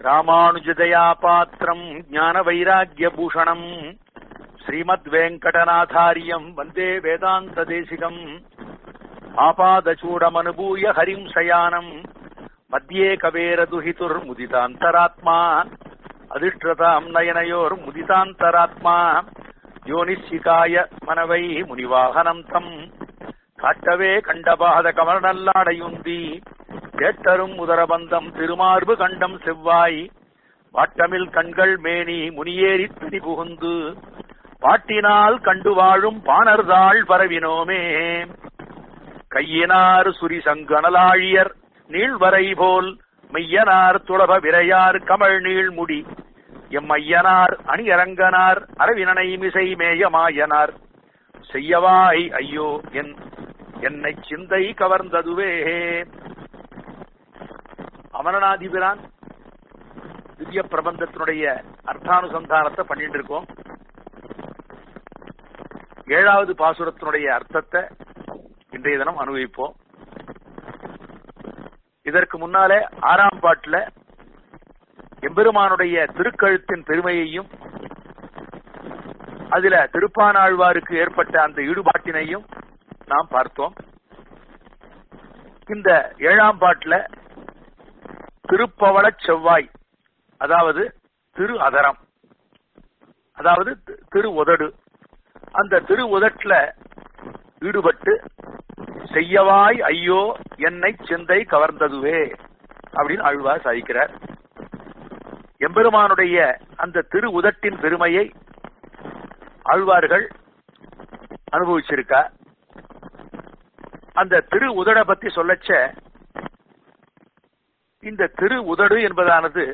ராமானுஜதயா பாத்திரம் ஞான வைராகிய பூஷணம் ஸ்ரீமத் வெங்கடநாதாரியம் வந்தே வேதாந்த தேசிகம் ஆபாதச்சூடமனுபூய ஹரிம் சயானம் மத்தியே கவேர துஹிதுர் முதிதாந்தராத்மா அதிஷ்டதாம் நயனயோர் முதிதாந்தராத்மா யோனிஷிகாய மனவை முனிவாகனம் தம் காட்டவே கண்டபாத கமலநல்லாடையுந்தி கேட்டரும் உதரபந்தம் திருமார்பு கண்டம் செவ்வாய் வாட்டமில் கண்கள் மேனி முனியேறி துணி புகுந்து பாட்டினால் கண்டு வாழும் பாணர்தாள் பரவினோமே கையினார் சுரி சங்கணலாழியர் நீள்வரை போல் மெய்யனார் துளப விரையார் கமழ் நீள்முடி எம்மையனார் அணியரங்கனார் அரவினனை மிசை மேயமாயனார் செய்யவாய் ஐயோ என் என்னை சிந்தை கவர்ந்ததுவே அமரநாதிபிரான் திவ்ய பிரபந்தத்தினுடைய அர்த்தானுசந்தானத்தை பண்ணிட்டு இருக்கோம் ஏழாவது பாசுரத்தினுடைய அர்த்தத்தை இன்றைய தினம் அனுபவிப்போம் இதற்கு முன்னாலே ஆறாம் பாட்டுல எம்பெருமானுடைய திருக்கழுத்தின் பெருமையையும் அதுல திருப்பானாழ்வாருக்கு ஏற்பட்ட அந்த ஈடுபாட்டினையும் நாம் பார்த்தோம் இந்த ஏழாம் பாட்டுல திருப்பவள செவ்வாய் அதாவது திரு அதரம் அதாவது திரு உதடு அந்த திரு உதட்டுல ஈடுபட்டு செய்யவாய் ஐயோ என்னை சிந்தை கவர்ந்ததுவே அப்படின்னு ஆழ்வார் சாதிக்கிறார் எம்பெருமானுடைய அந்த திரு உதட்டின் பெருமையை ஆழ்வார்கள் அனுபவிச்சிருக்கா அந்த திரு உதட பத்தி சொல்லச்ச இந்த திரு உதடு என்பதானது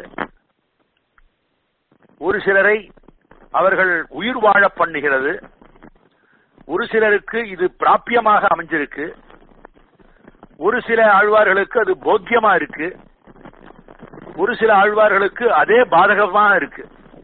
ஒரு சிலரை அவர்கள் உயிர் வாழ பண்ணுகிறது ஒரு சிலருக்கு இது பிராபியமாக அமைஞ்சிருக்கு ஒரு சில ஆழ்வார்களுக்கு அது போக்கியமா இருக்கு ஒரு சில ஆழ்வார்களுக்கு அதே பாதகமா இருக்கு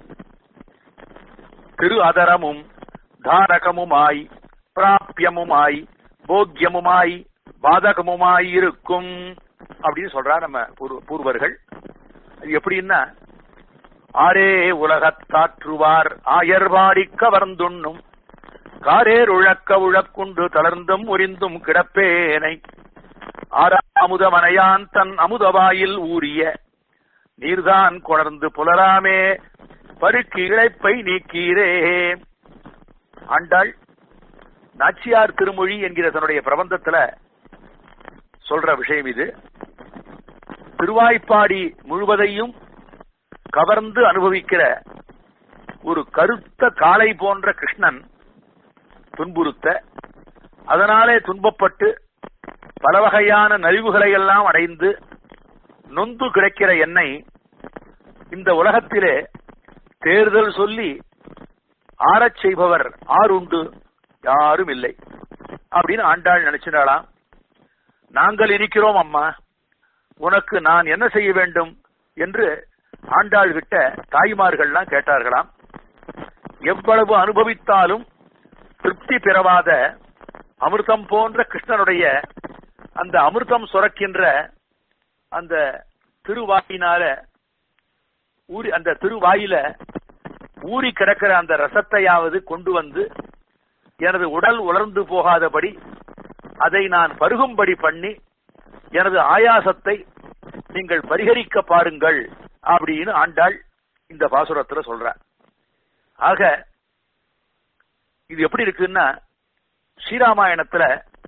திரு அதரமும் தாரகமுமாய் பிராபியமுமாய் போக்கியமுமாய் பாதகமுமாய் இருக்கும் அப்படின்னு சொல்றா நம்ம பூர்வர்கள் அது எப்படின்னா ஆரே உலகத்தாற்றுவார் ஆயர்வாடி கவர்ந்துண்ணும் காரேர் உழக்க உழக்குண்டு தளர்ந்தும் உரிந்தும் கிடப்பேனை ஆறாமுத மனையான் தன் அமுதவாயில் ஊறிய நீர்தான் கொணர்ந்து புலராமே பருக்கி இழைப்பை நீக்கீரே ஆண்டாள் நாச்சியார் திருமொழி என்கிற தன்னுடைய பிரபந்தத்துல சொல்ற விஷயம் இது திருவாய்ப்பாடி முழுவதையும் கவர்ந்து அனுபவிக்கிற ஒரு கருத்த காளை போன்ற கிருஷ்ணன் துன்புறுத்த அதனாலே துன்பப்பட்டு பல வகையான நலிவுகளை எல்லாம் அடைந்து நொந்து கிடைக்கிற என்னை இந்த உலகத்திலே தேர்தல் சொல்லி ஆறச் செய்பவர் ஆறுண்டு யாரும் இல்லை அப்படின்னு ஆண்டாள் நினைச்சினாலாம் நாங்கள் இருக்கிறோம் அம்மா உனக்கு நான் என்ன செய்ய வேண்டும் என்று ஆண்டாள் கிட்ட தாய்மார்கள்லாம் கேட்டார்களாம் எவ்வளவு அனுபவித்தாலும் திருப்தி பெறவாத அமிர்தம் போன்ற கிருஷ்ணனுடைய அந்த அமிர்தம் சுரக்கின்ற அந்த திருவாயினால ஊறி அந்த திருவாயில ஊறி கிடக்கிற அந்த ரசத்தையாவது கொண்டு வந்து எனது உடல் உலர்ந்து போகாதபடி அதை நான் பருகும்படி பண்ணி எனது ஆயாசத்தை நீங்கள் பரிகரிக்க பாருங்கள் அப்படின்னு ஆண்டாள் இந்த பாசுரத்துல சொல்ற ஆக இது எப்படி இருக்குன்னா ஸ்ரீராமாயணத்துல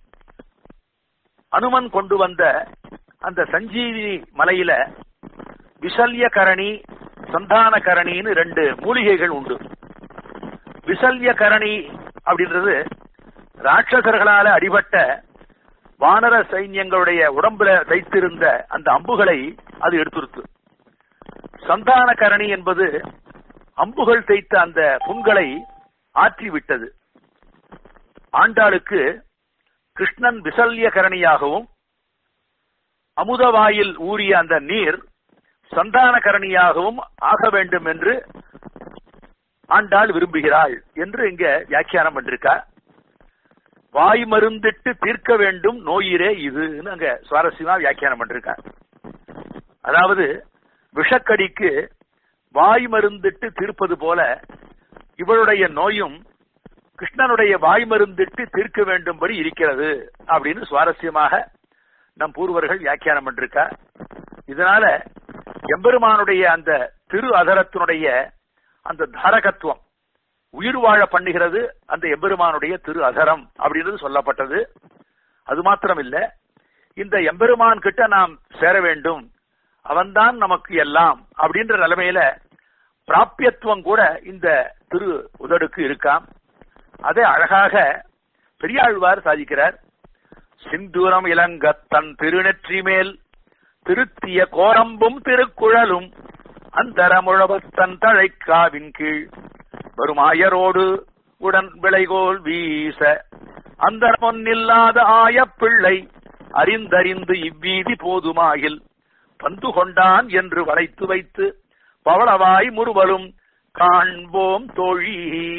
அனுமன் கொண்டு வந்த அந்த சஞ்சீவி மலையில விசல்ய கரணி சந்தான கரணின்னு ரெண்டு மூலிகைகள் உண்டு விசல்ய கரணி அப்படின்றது ராட்சசர்களால அடிபட்ட வானர சைன்யங்களுடைய உடம்புல வைத்திருந்த அந்த அம்புகளை அது எடுத்துருத்து சந்தான கரணி என்பது அம்புகள் தைத்த அந்த புண்களை ஆற்றி விட்டது ஆண்டாளுக்கு கிருஷ்ணன் விசல்ய கரணியாகவும் அமுதவாயில் ஊறிய அந்த நீர் சந்தான கரணியாகவும் ஆக வேண்டும் என்று ஆண்டாள் விரும்புகிறாள் என்று இங்க வியாக்கியானம் பண்ணிருக்கா வாய் மருந்திட்டு தீர்க்க வேண்டும் நோயிரே இதுன்னு அங்க சுவாரஸ்யமா வியாக்கியானம் பண்ணிருக்கா அதாவது விஷக்கடிக்கு வாய் மருந்திட்டு தீர்ப்பது போல இவளுடைய நோயும் கிருஷ்ணனுடைய வாய் மருந்திட்டு தீர்க்க வேண்டும்படி இருக்கிறது அப்படின்னு சுவாரஸ்யமாக நம் பூர்வர்கள் வியாக்கியானம் பண்ணிருக்கா இதனால எம்பெருமானுடைய அந்த திரு அதரத்தினுடைய அந்த தாரகத்துவம் உயிர் வாழ பண்ணுகிறது அந்த எம்பெருமானுடைய திரு அதரம் அப்படின்றது சொல்லப்பட்டது அது மாத்திரம் இல்ல இந்த எம்பெருமான் கிட்ட நாம் சேர வேண்டும் அவன்தான் நமக்கு எல்லாம் அப்படின்ற நிலைமையில பிராப்பியத்துவம் கூட இந்த திரு உதடுக்கு இருக்காம் அதை அழகாக பெரியாழ்வார் சாதிக்கிறார் சிந்தூரம் இளங்க தன் திருநெற்றி மேல் திருத்திய கோரம்பும் திருக்குழலும் அந்தரமுழவத்தன் தழைக்காவின் கீழ் வருமாயரோடு உடன் விளைகோல் வீச அந்தரமொன்னில்லாத ஆய பிள்ளை அறிந்தறிந்து இவ்வீதி போதுமாகில் பந்து கொண்டான் என்று வளைத்து வைத்து பவளவாய் முறுவலும் காண்போம் தோழி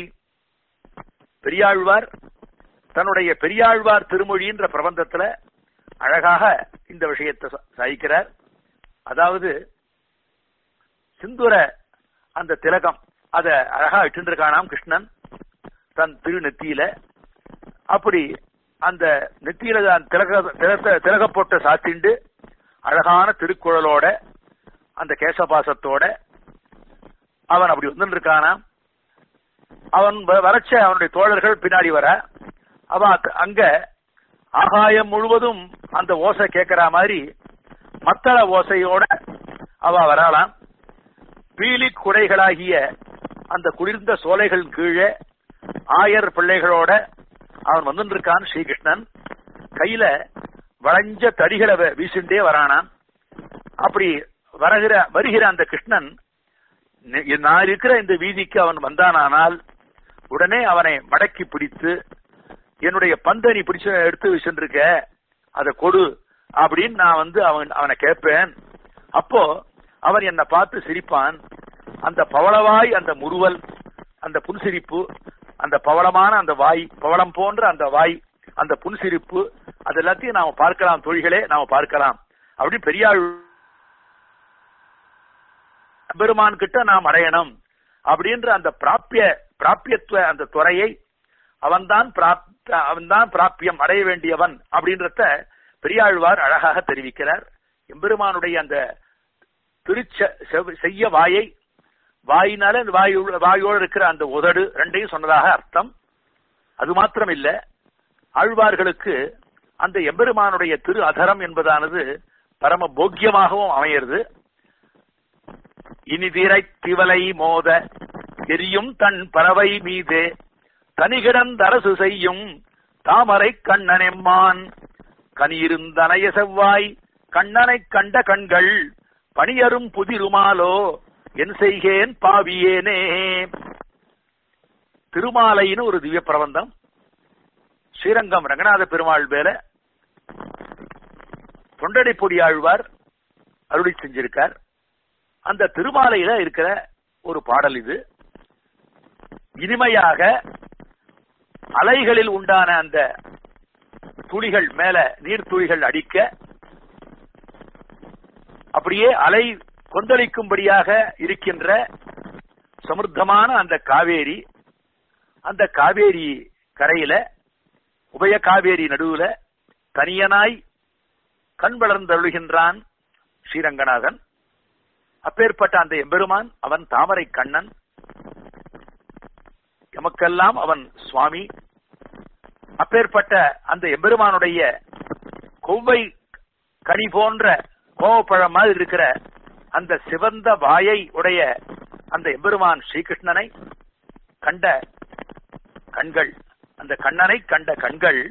பெரியாழ்வார் தன்னுடைய பெரியாழ்வார் திருமொழின்ற பிரபந்தத்துல அழகாக இந்த விஷயத்தை சாய்க்கிறார் அதாவது சிந்துர அந்த திலகம் அத அழகா இட்டிருக்கானாம் கிருஷ்ணன் தன் திரு நெத்தியில அப்படி அந்த நெத்தியில தான் திலக திலக போட்ட சாத்திண்டு அழகான திருக்குழலோட அந்த கேசபாசத்தோட அவன் அப்படி வந்துருக்கானாம் அவன் வரச்ச அவனுடைய தோழர்கள் பின்னாடி வர அவ அங்க ஆகாயம் முழுவதும் அந்த ஓசை கேட்கிற மாதிரி மத்தள ஓசையோட அவ வரலாம் பீலி குடைகளாகிய அந்த குளிர்ந்த சோலைகள் கீழே ஆயர் பிள்ளைகளோட அவன் வந்துருக்கான் ஸ்ரீகிருஷ்ணன் கையில வளைஞ்ச தடிகளை வீசிண்டே வரானான் அப்படி வருகிற வருகிற அந்த கிருஷ்ணன் நான் இருக்கிற இந்த வீதிக்கு அவன் வந்தானானால் உடனே அவனை மடக்கி பிடித்து என்னுடைய பந்தை நீ பிடிச்சு எடுத்து சென்றிருக்க அதை கொடு அப்படின்னு நான் வந்து அவன் அவனை கேட்பேன் அப்போ அவன் என்னை பார்த்து சிரிப்பான் அந்த பவளவாய் அந்த முறுவல் அந்த புன்சிரிப்பு அந்த பவளமான அந்த வாய் பவளம் போன்ற அந்த வாய் அந்த புன்சிரிப்பு அது எல்லாத்தையும் நாம பார்க்கலாம் தொழில்களே நாம பார்க்கலாம் அப்படி பெரியாள் பெருமான் கிட்ட நாம் அடையணும் அப்படின்ற அந்த பிராப்பிய பிராப்பியத்துவ அந்த துறையை அவன்தான் அவன்தான் பிராப்பியம் அடைய வேண்டியவன் அப்படின்றத பெரியாழ்வார் அழகாக தெரிவிக்கிறார் எம்பெருமானுடைய அந்த திருச்ச செய்ய வாயை வாயினால வாயு வாயோடு இருக்கிற அந்த உதடு ரெண்டையும் சொன்னதாக அர்த்தம் அது மாத்திரம் இல்ல ஆழ்வார்களுக்கு அந்த எம்பெருமானுடைய திரு அதரம் என்பதானது பரம போக்கியமாகவும் அமையிறது இனிதிரை திவலை மோத எரியும் தன் பறவை மீதே தனிகிடந்தரசு செய்யும் தாமரை கண்ணனெம்மான் கனியிருந்தனைய செவ்வாய் கண்ணனை கண்ட கண்கள் பணியரும் புதிருமாலோ என் செய்கேன் பாவியேனே திருமாலைன்னு ஒரு திவ்ய பிரபந்தம் ஸ்ரீரங்கம் ரங்கநாத பெருமாள் மேல தொண்டடைப்பொடி ஆழ்வார் அருளி செஞ்சிருக்கார் அந்த திருமாலையில இருக்கிற ஒரு பாடல் இது இனிமையாக அலைகளில் உண்டான அந்த துளிகள் மேல நீர்த்துளிகள் அடிக்க அப்படியே அலை கொந்தளிக்கும்படியாக இருக்கின்ற சமுர்த்தமான அந்த காவேரி அந்த காவேரி கரையில உபய காவேரி நடுவுல தனியனாய் கண் வளர்ந்தருளுகின்றான் ஸ்ரீரங்கநாதன் அப்பேற்பட்ட அந்த எம்பெருமான் அவன் தாமரை கண்ணன் எமக்கெல்லாம் அவன் சுவாமி அப்பேற்பட்ட அந்த எம்பெருமானுடைய கொவ்வை கனி போன்ற கோவப்பழம் மாதிரி இருக்கிற அந்த சிவந்த வாயை உடைய அந்த எம்பெருமான் ஸ்ரீகிருஷ்ணனை கண்ட கண்கள் அந்த கண்ணனை கண்ட கண்கள்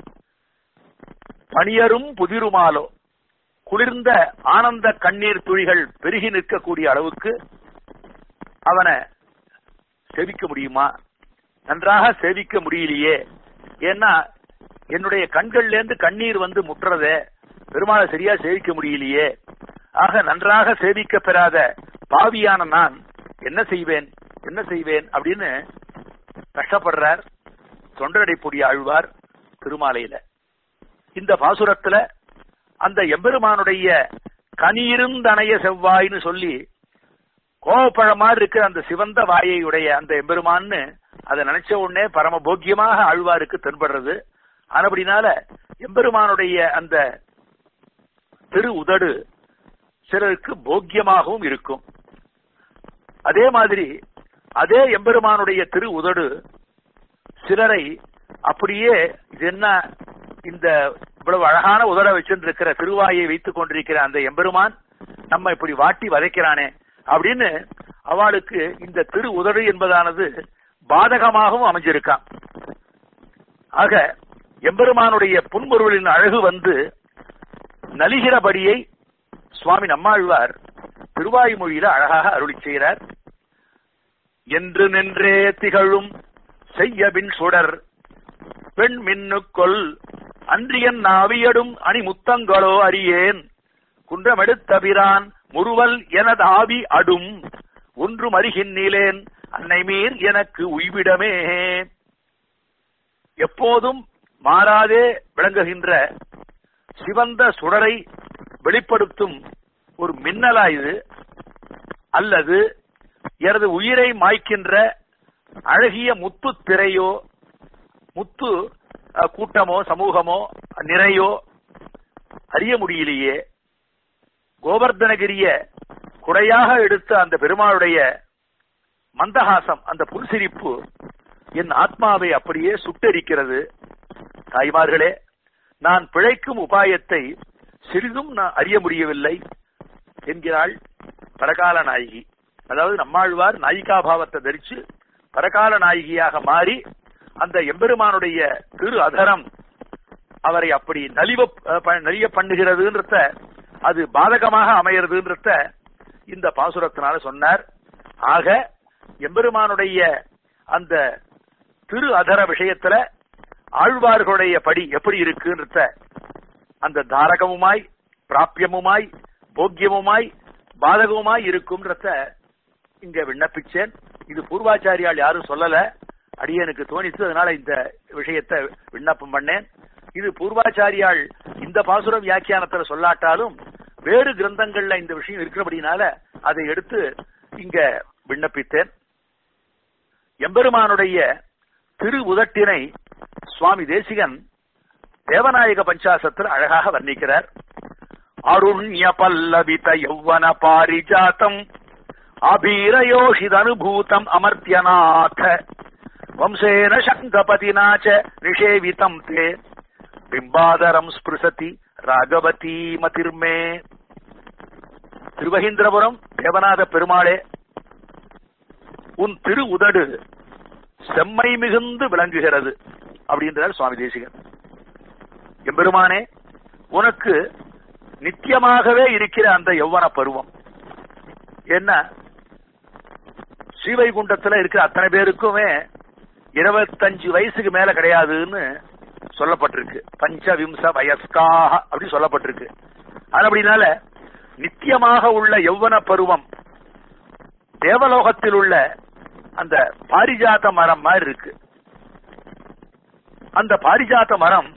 பணியரும் புதிருமாலோ குளிர்ந்த ஆனந்த கண்ணீர் துளிகள் பெருகி நிற்கக்கூடிய அளவுக்கு அவனை செவிக்க முடியுமா நன்றாக சேவிக்க முடியலையே ஏன்னா என்னுடைய கண்கள்ல இருந்து கண்ணீர் வந்து முட்டுறதே பெருமாளை சரியா சேவிக்க முடியலையே ஆக நன்றாக சேவிக்க பெறாத பாவியான நான் என்ன செய்வேன் என்ன செய்வேன் அப்படின்னு கஷ்டப்படுறார் தொண்டரடைப்புடி ஆழ்வார் திருமாலையில இந்த பாசுரத்துல அந்த எம்பெருமானுடைய கனியிருந்தணைய செவ்வாய்னு சொல்லி கோவப்பழ மாதிரி இருக்கிற அந்த சிவந்த வாயை உடைய அந்த எம்பெருமான்னு அதை நினைச்ச உடனே பரம போக்கியமாக ஆழ்வாருக்கு தென்படுறது ஆனபடினால எம்பெருமானுடைய அந்த திரு உதடு சிலருக்கு போக்கியமாகவும் இருக்கும் அதே மாதிரி அதே எம்பெருமானுடைய திரு உதடு சிலரை அப்படியே இது என்ன இந்த இவ்வளவு அழகான உதட வச்சிருக்கிற திருவாயை வைத்துக் கொண்டிருக்கிற அந்த எம்பெருமான் நம்ம இப்படி வாட்டி வதைக்கிறானே அப்படின்னு அவளுக்கு இந்த திரு உதடு என்பதானது பாதகமாகவும் அமைஞ்சிருக்கான் ஆக எம்பெருமானுடைய புன்முருவலின் அழகு வந்து நலிகிறபடியை சுவாமி நம்மாழ்வார் திருவாய்மொழியில அழகாக அருளி செய்கிறார் என்று நின்றே திகழும் செய்யபின் சுடர் பெண் மின்னுக்கொள் அன்றியன் நாவியடும் அணிமுத்தங்களோ அறியேன் குன்றமெடுத்தபிரான் முறுவல் எனது ஆவி அடும் ஒன்றும் அறிகின்றேன் அன்னை மீர் எனக்கு உய்விடமே எப்போதும் மாறாதே விளங்குகின்ற சிவந்த சுடரை வெளிப்படுத்தும் ஒரு மின்னலா இது அல்லது எனது உயிரை மாய்க்கின்ற அழகிய முத்து திரையோ முத்து அஹ், கூட்டமோ சமூகமோ நிறையோ அறிய முடியலையே கோவர்தனகிரிய குடையாக எடுத்த அந்த பெருமாளுடைய மந்தஹாசம் அந்த புன்சிரிப்பு என் ஆத்மாவை அப்படியே சுட்டெரிக்கிறது தாய்மார்களே நான் பிழைக்கும் உபாயத்தை சிறிதும் நான் அறிய முடியவில்லை என்கிறாள் பரகால நாயகி அதாவது நம்மாழ்வார் நாயிகாபாவத்தை தரிச்சு பரகால நாயகியாக மாறி அந்த எம்பெருமானுடைய திரு அதரம் அவரை அப்படி நலிவ ப- நலிய பண்ணுகிறதுன்றத அது பாதகமாக அமைகிறதுன்றத இந்த பாசுரத்தினால சொன்னார் ஆக எம்பெருமானுடைய அந்த திரு அதர விஷயத்துல ஆழ்வார்களுடைய படி எப்படி இருக்குன்றத அந்த தாரகமுமாய் பிராபியமுமாய் போக்கியமுமாய் பாதகமுமாய் இருக்கும்ன்றத இங்க விண்ணப்பிச்சேன் இது பூர்வாச்சாரியால் யாரும் சொல்லல அடியனுக்கு தோணித்து அதனால இந்த விஷயத்தை விண்ணப்பம் பண்ணேன் இது பூர்வாச்சாரியால் இந்த பாசுர வியாக்கியானத்துல சொல்லாட்டாலும் வேறு கிரந்தங்கள்ல இந்த விஷயம் இருக்கிறபடினால அதை எடுத்து இங்க விண்ணப்பித்தேன் எம்பெருமானுடைய திரு உதட்டினை சுவாமி தேசிகன் தேவநாயக பஞ்சாசத்தில் அழகாக வர்ணிக்கிறார் அருண்ய பல்லவித யௌவன பாரிஜாத்தம் அபீரயோஷிதனுபூதம் அமர்த்தியநாத வம்சேன சங்கபதினா ச நிஷேவிதம் தே பிம்பாதரம் ஸ்பிருசதி ராகவதி மதிர்மே திருவகீந்திரபுரம் தேவநாத பெருமாளே உன் திரு உதடு செம்மை மிகுந்து விளங்குகிறது அப்படின்றார் சுவாமி தேசிகன் எம்பெருமானே உனக்கு நித்தியமாகவே இருக்கிற அந்த யௌவன பருவம் என்ன ஸ்ரீவைகுண்டத்துல இருக்கிற அத்தனை பேருக்குமே இருபத்தஞ்சு வயசுக்கு மேல கிடையாதுன்னு சொல்லப்பட்டிருக்கு பஞ்சவிம்ச வயஸ்காக அப்படி சொல்லப்பட்டிருக்கு அது அப்படினால நித்தியமாக உள்ள யௌவன பருவம் தேவலோகத்தில் உள்ள அந்த பாரிஜாத மரம் மாதிரி இருக்கு அந்த பாரிஜாத மரம்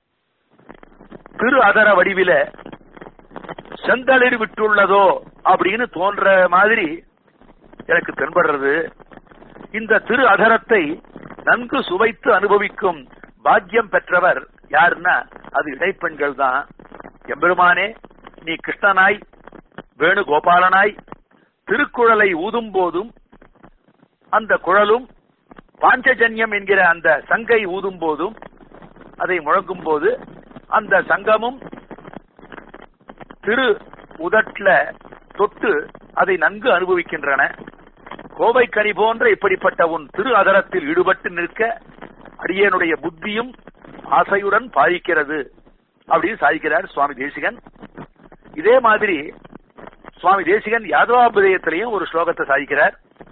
திரு அதர வடிவில செந்தளிர் விட்டுள்ளதோ அப்படின்னு தோன்ற மாதிரி எனக்கு தென்படுறது இந்த திரு அதரத்தை நன்கு சுவைத்து அனுபவிக்கும் பாக்கியம் பெற்றவர் யாருன்னா அது இடைப்பெண்கள் தான் எம்பெருமானே நீ கிருஷ்ணனாய் வேணுகோபாலனாய் திருக்குழலை ஊதும் போதும் அந்த குழலும் பாஞ்சஜன்யம் என்கிற அந்த சங்கை ஊதும் போதும் அதை முழங்கும் போது அந்த சங்கமும் திரு உதட்ல தொட்டு அதை நன்கு அனுபவிக்கின்றன கோவை கனி போன்ற இப்படிப்பட்ட உன் திரு அதரத்தில் ஈடுபட்டு நிற்க அடியனுடைய புத்தியும் ஆசையுடன் பாதிக்கிறது அப்படின்னு சாதிக்கிறார் சுவாமி தேசிகன் இதே மாதிரி சுவாமி தேசிகன் யாதவாபுதயத்திலையும் ஒரு ஸ்லோகத்தை சாதிக்கிறார்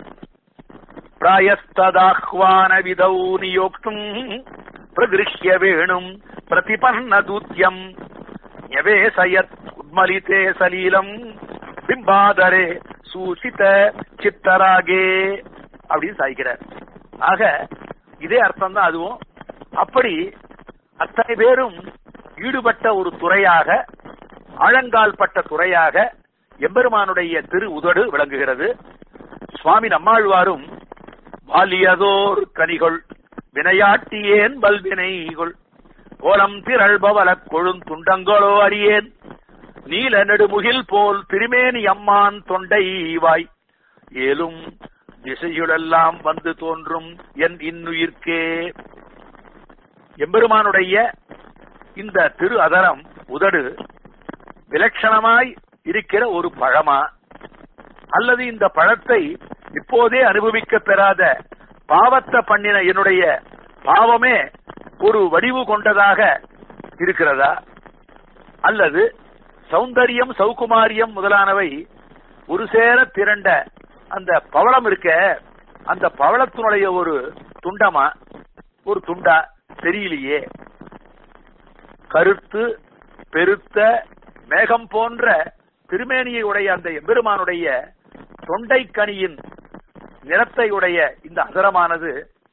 பிராயஸ்ததாஹ்வான விதௌ நியோக்தும் பிரகிருஷ்ய வேணும் பிரதிபன்ன தூத்தியம் யவேசயத் உத்மலிதே சலீலம் பிம்பாதரே சூசித சித்தராகே அப்படின்னு சாதிக்கிறார் ஆக இதே அர்த்தம் தான் அதுவும் அப்படி அத்தனை பேரும் ஈடுபட்ட ஒரு துறையாக ஆழங்கால் பட்ட துறையாக எம்பெருமானுடைய திரு உதடு விளங்குகிறது சுவாமி நம்மாழ்வாரும் வாலியதோர் கனிகொள் வினையாட்டியேன் பல்வினைகொள் கோலம் திரள்பவலக் கொழுந்துண்டங்களோ அறியேன் நீல நெடுமுகில் போல் திருமேனி அம்மான் தொண்டை வாய் ஏலும் திசைகளெல்லாம் வந்து தோன்றும் என் இன்னுயிர்க்கே எம்பெருமானுடைய இந்த திரு அதரம் உதடு விலட்சணமாய் இருக்கிற ஒரு பழமா அல்லது இந்த பழத்தை இப்போதே அனுபவிக்க பெறாத பாவத்தை பண்ணின என்னுடைய பாவமே ஒரு வடிவு கொண்டதாக இருக்கிறதா அல்லது சௌந்தரியம் சௌகுமாரியம் முதலானவை ஒரு சேர திரண்ட அந்த பவளம் இருக்க அந்த பவளத்தினுடைய ஒரு துண்டமா ஒரு துண்டா தெரியலையே கருத்து பெருத்த மேகம் போன்ற திருமேனியை உடைய அந்த எம்பெருமானுடைய தொண்டைக்கனியின் நிறத்தை உடைய இந்த அகரமானது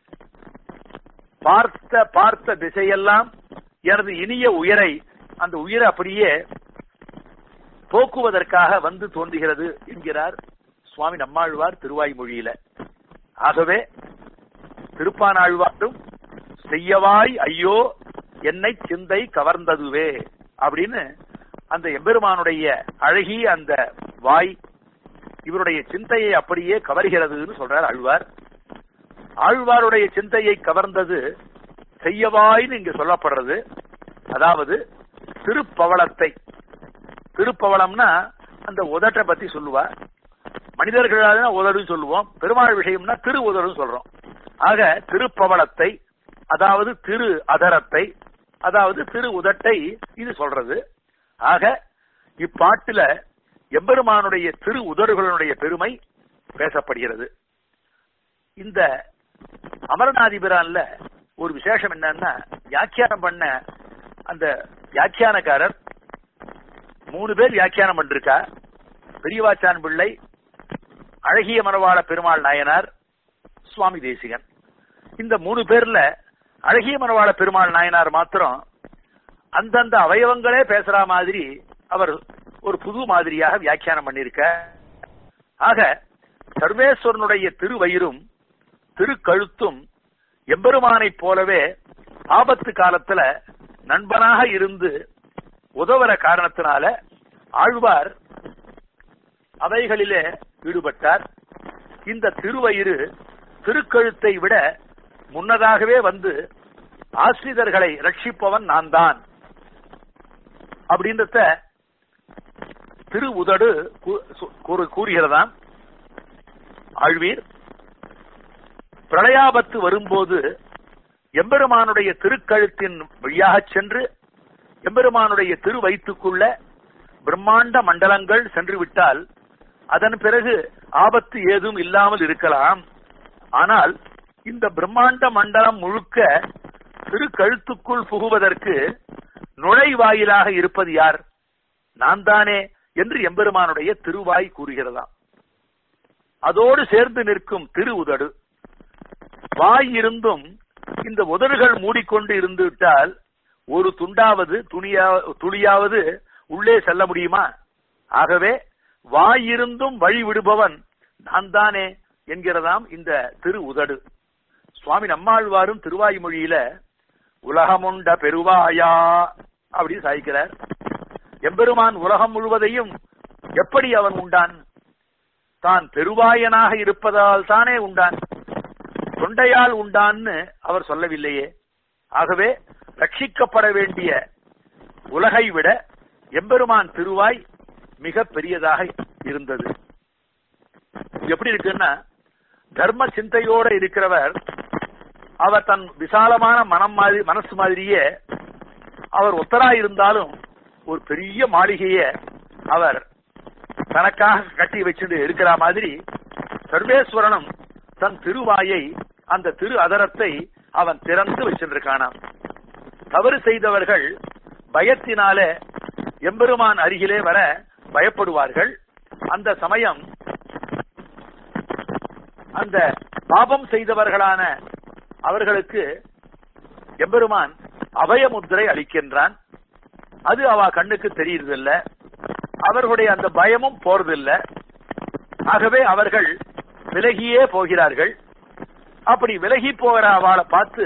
பார்த்த பார்த்த திசையெல்லாம் எனது இனிய உயரை அந்த உயிரை அப்படியே போக்குவதற்காக வந்து தோன்றுகிறது என்கிறார் சுவாமி நம்மாழ்வார் திருவாய்மொழியில ஆகவே திருப்பானாழ்வாரும் செய்யவாய் ஐயோ என்னை சிந்தை கவர்ந்ததுவே அப்படின்னு அந்த எம்பெருமானுடைய அழகிய அந்த வாய் இவருடைய சிந்தையை அப்படியே கவர்கிறதுன்னு சொல்றார் ஆழ்வார் ஆழ்வாருடைய சிந்தையை கவர்ந்தது செய்யவாய்னு இங்க சொல்லப்படுறது அதாவது திருப்பவளத்தை திருப்பவளம்னா அந்த உதட்டை பத்தி சொல்லுவா மனிதர்களான உதடுன்னு சொல்லுவோம் பெருமாள் விஷயம்னா திரு உதடுன்னு சொல்றோம் ஆக திருப்பவளத்தை அதாவது திரு அதரத்தை அதாவது திரு உதட்டை இது சொல்றது ஆக இப்பாட்டுல எம்பெருமானுடைய திரு உதடுகளுடைய பெருமை பேசப்படுகிறது இந்த அமரநாதிபிரான்ல ஒரு விசேஷம் என்னன்னா வியாக்கியானம் பண்ண அந்த வியாக்கியானக்காரர் மூணு பேர் வியாக்கியானம் பண்ணிருக்கா பெரியவாச்சான் பிள்ளை அழகிய மரவாள பெருமாள் நாயனார் சுவாமி தேசிகன் இந்த மூணு பேர்ல அழகிய மரவாள பெருமாள் நாயனார் மாத்திரம் அந்தந்த அவயவங்களே பேசுற மாதிரி அவர் ஒரு புது மாதிரியாக வியாக்கியானம் பண்ணிருக்க ஆக சர்வேஸ்வரனுடைய திருவயிரும் திருக்கழுத்தும் எம்பெருமானைப் போலவே ஆபத்து காலத்துல நண்பனாக இருந்து உதவுற காரணத்தினால ஆழ்வார் அவைகளிலே ஈடுபட்டார் இந்த திருவயிறு திருக்கழுத்தை விட முன்னதாகவே வந்து ஆசிரியர்களை ரட்சிப்பவன் நான் தான் அப்படின்றத திரு உதடு கூறுகிறதாம் ஆழ்வீர் பிரளயாபத்து வரும்போது எம்பெருமானுடைய திருக்கழுத்தின் வழியாக சென்று எம்பெருமானுடைய திரு வயிற்றுக்குள்ள பிரம்மாண்ட மண்டலங்கள் சென்று விட்டால் அதன் பிறகு ஆபத்து ஏதும் இல்லாமல் இருக்கலாம் ஆனால் இந்த பிரம்மாண்ட மண்டலம் முழுக்க திரு கழுத்துக்குள் புகுவதற்கு நுழைவாயிலாக இருப்பது யார் நான் தானே என்று எம்பெருமானுடைய திருவாய் கூறுகிறதாம் அதோடு சேர்ந்து நிற்கும் திரு உதடு வாய் இருந்தும் இந்த உதடுகள் மூடிக்கொண்டு இருந்து விட்டால் ஒரு துண்டாவது துணியா துளியாவது உள்ளே செல்ல முடியுமா ஆகவே வாயிருந்தும் வழி விடுபவன் நான் தானே என்கிறதாம் இந்த திரு உதடு சுவாமி நம்மாழ்வாரும் திருவாய்மொழியில உலகமுண்ட பெருவாயா அப்படின்னு சாய்க்கிறார் எம்பெருமான் உலகம் முழுவதையும் எப்படி அவன் உண்டான் தான் பெருவாயனாக இருப்பதால் தானே உண்டான் தொண்டையால் உண்டான்னு அவர் சொல்லவில்லையே ஆகவே ரட்சிக்கப்பட வேண்டிய உலகை விட எம்பெருமான் திருவாய் மிக பெரியதாக இருந்தது எப்படி இருக்குன்னா தர்ம சிந்தையோட இருக்கிறவர் அவர் தன் விசாலமான மனம் மாதிரி மனசு மாதிரியே அவர் ஒத்தராய் இருந்தாலும் ஒரு பெரிய மாளிகைய அவர் தனக்காக கட்டி வச்சுட்டு இருக்கிற மாதிரி சர்வேஸ்வரனும் தன் திருவாயை அந்த திரு அதரத்தை அவன் திறந்து வச்சிருக்கானாம் தவறு செய்தவர்கள் பயத்தினாலே எம்பெருமான் அருகிலே வர பயப்படுவார்கள் அந்த சமயம் அந்த பாபம் செய்தவர்களான அவர்களுக்கு எம்பெருமான் அபயமுத்திரை அளிக்கின்றான் அது அவ கண்ணுக்கு தெரியுறதில்ல அவர்களுடைய அந்த பயமும் போறதில்லை ஆகவே அவர்கள் விலகியே போகிறார்கள் அப்படி விலகி போகிற அவளை பார்த்து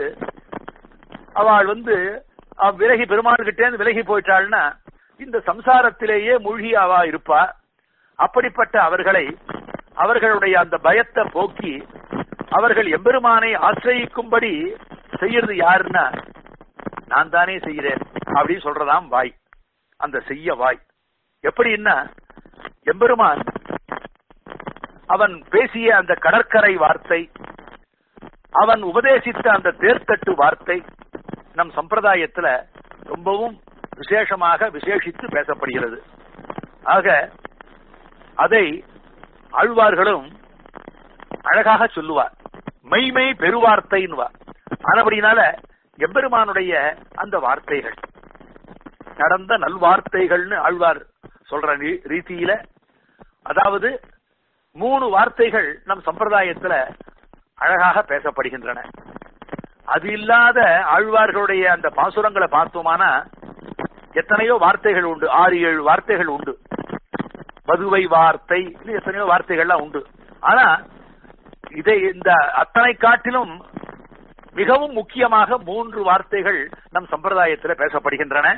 அவள் வந்து அவ விலகி பெருமாள்கிட்டே விலகி போயிட்டாள்னா இந்த சம்சாரத்திலேயே மூழ்கி அவா இருப்பா அப்படிப்பட்ட அவர்களை அவர்களுடைய அந்த பயத்தை போக்கி அவர்கள் எம்பெருமானை ஆசிரயிக்கும்படி செய்யறது யாருன்னா நான் தானே செய்கிறேன் அப்படின்னு சொல்றதாம் வாய் அந்த செய்ய வாய் எப்படின்னா எம்பெருமான் அவன் பேசிய அந்த கடற்கரை வார்த்தை அவன் உபதேசித்த அந்த தேர்த்தட்டு வார்த்தை நம் சம்பிரதாயத்துல ரொம்பவும் விசேஷமாக விசேஷித்து பேசப்படுகிறது ஆக அதை ஆழ்வார்களும் அழகாக சொல்லுவார் மெய்மை பெருவார்த்தைன்னுவா ஆனபடினால எம்பெருமானுடைய அந்த வார்த்தைகள் நடந்த நல்வார்த்தைகள்னு ஆழ்வார் சொல்ற ரீ- ரீதியில அதாவது மூணு வார்த்தைகள் நம் சம்பிரதாயத்துல அழகாக பேசப்படுகின்றன அது இல்லாத ஆழ்வார்களுடைய அந்த பாசுரங்களை பார்த்தோமானா எத்தனையோ வார்த்தைகள் உண்டு ஆறு ஏழு வார்த்தைகள் உண்டு மதுவை வார்த்தை இன்னும் எத்தனையோ வார்த்தைகள்லாம் உண்டு ஆனா இதை இந்த அத்தனை காட்டிலும் மிகவும் முக்கியமாக மூன்று வார்த்தைகள் நம் சம்பிரதாயத்தில் பேசப்படுகின்றன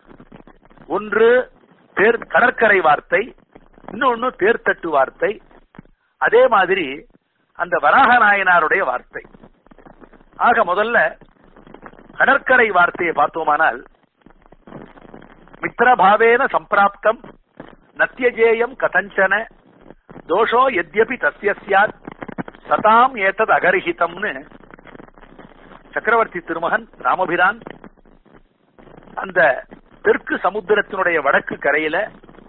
ஒன்று தேர் கடற்கரை வார்த்தை இன்னொன்னு தேர்த்தட்டு வார்த்தை அதே மாதிரி அந்த வராக நாயனாருடைய வார்த்தை ஆக முதல்ல கடற்கரை வார்த்தையை பார்த்தோமானால் மித்திரபாவேன சம்பிராப்தம் நத்தியஜேயம் கதஞ்சன தோஷோ எத்யபி தஸ்ய ஸ்யாத் சதாம் ஏத்தது அகர்ஹிதம்னு சக்கரவர்த்தி திருமகன் ராமபிரான் அந்த தெற்கு சமுத்திரத்தினுடைய வடக்கு கரையில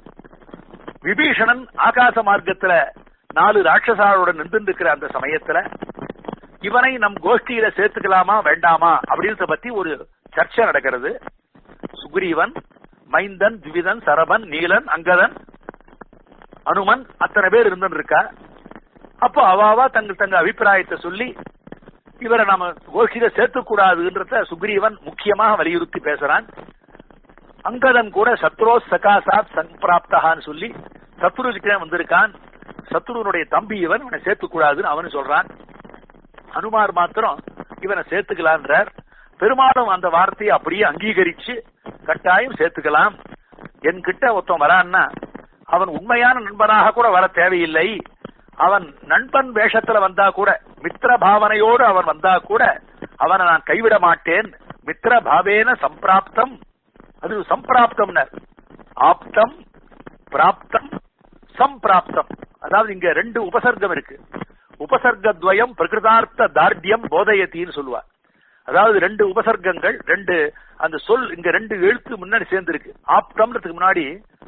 விபீஷணன் ஆகாச மார்க்கத்துல நாலு ராட்சசாரோட நின்று இருக்கிற அந்த சமயத்துல இவனை நம் கோஷ்டியில சேர்த்துக்கலாமா வேண்டாமா அப்படின்றத பத்தி ஒரு சர்ச்சை நடக்கிறது சுக்ரீவன் மைந்தன் திவிதன் சரபன் நீலன் அங்கதன் அனுமன் அத்தனை பேர் இருந்துன்னு இருக்கா அப்போ அவாவா தங்கள் தங்க அபிப்பிராயத்தை சொல்லி இவரை நாம கோஷ்டியில சேர்த்துக்கூடாதுன்றத சுக்ரீவன் முக்கியமாக வலியுறுத்தி பேசுறான் அங்கதன் கூட சத்ரோ சகாசாத் சம்பிராப்தகான்னு சொல்லி சத்ரு கிட்டே வந்திருக்கான் சத்ருனுடைய தம்பி இவன் இவனை சேர்த்துக்கூடாதுன்னு அவனு சொல்றான் அனுமார் மாத்திரம் இவனை சேர்த்துக்கலான்றார் பெருமாளும் அந்த வார்த்தையை அப்படியே அங்கீகரிச்சு கட்டாயம் சேர்த்துக்கலாம் என்கிட்ட ஒருத்தன் வரான்னா அவன் உண்மையான நண்பனாக கூட வர தேவையில்லை அவன் நண்பன் வேஷத்துல வந்தா கூட மித்திர பாவனையோடு அவன் வந்தா கூட அவனை நான் கைவிட மாட்டேன் மித்திர பாவேன சம்பிராப்தம் அது சம்பிராப்தம்னர் ஆப்தம் பிராப்தம் சம்பிராப்தம் அதாவது இங்க ரெண்டு உபசர்க்கம் இருக்கு உபசர்க்கத்வயம் பிரகிருதார்த்த தார்டியம் போதயத்தின்னு சொல்லுவார் அதாவது ரெண்டு உபசர்க்கங்கள் ரெண்டு அந்த சொல் இங்க ரெண்டு எழுத்து முன்னாடி சேர்ந்திருக்கு ஆப்தம்ன்றதுக்கு முன்னாடி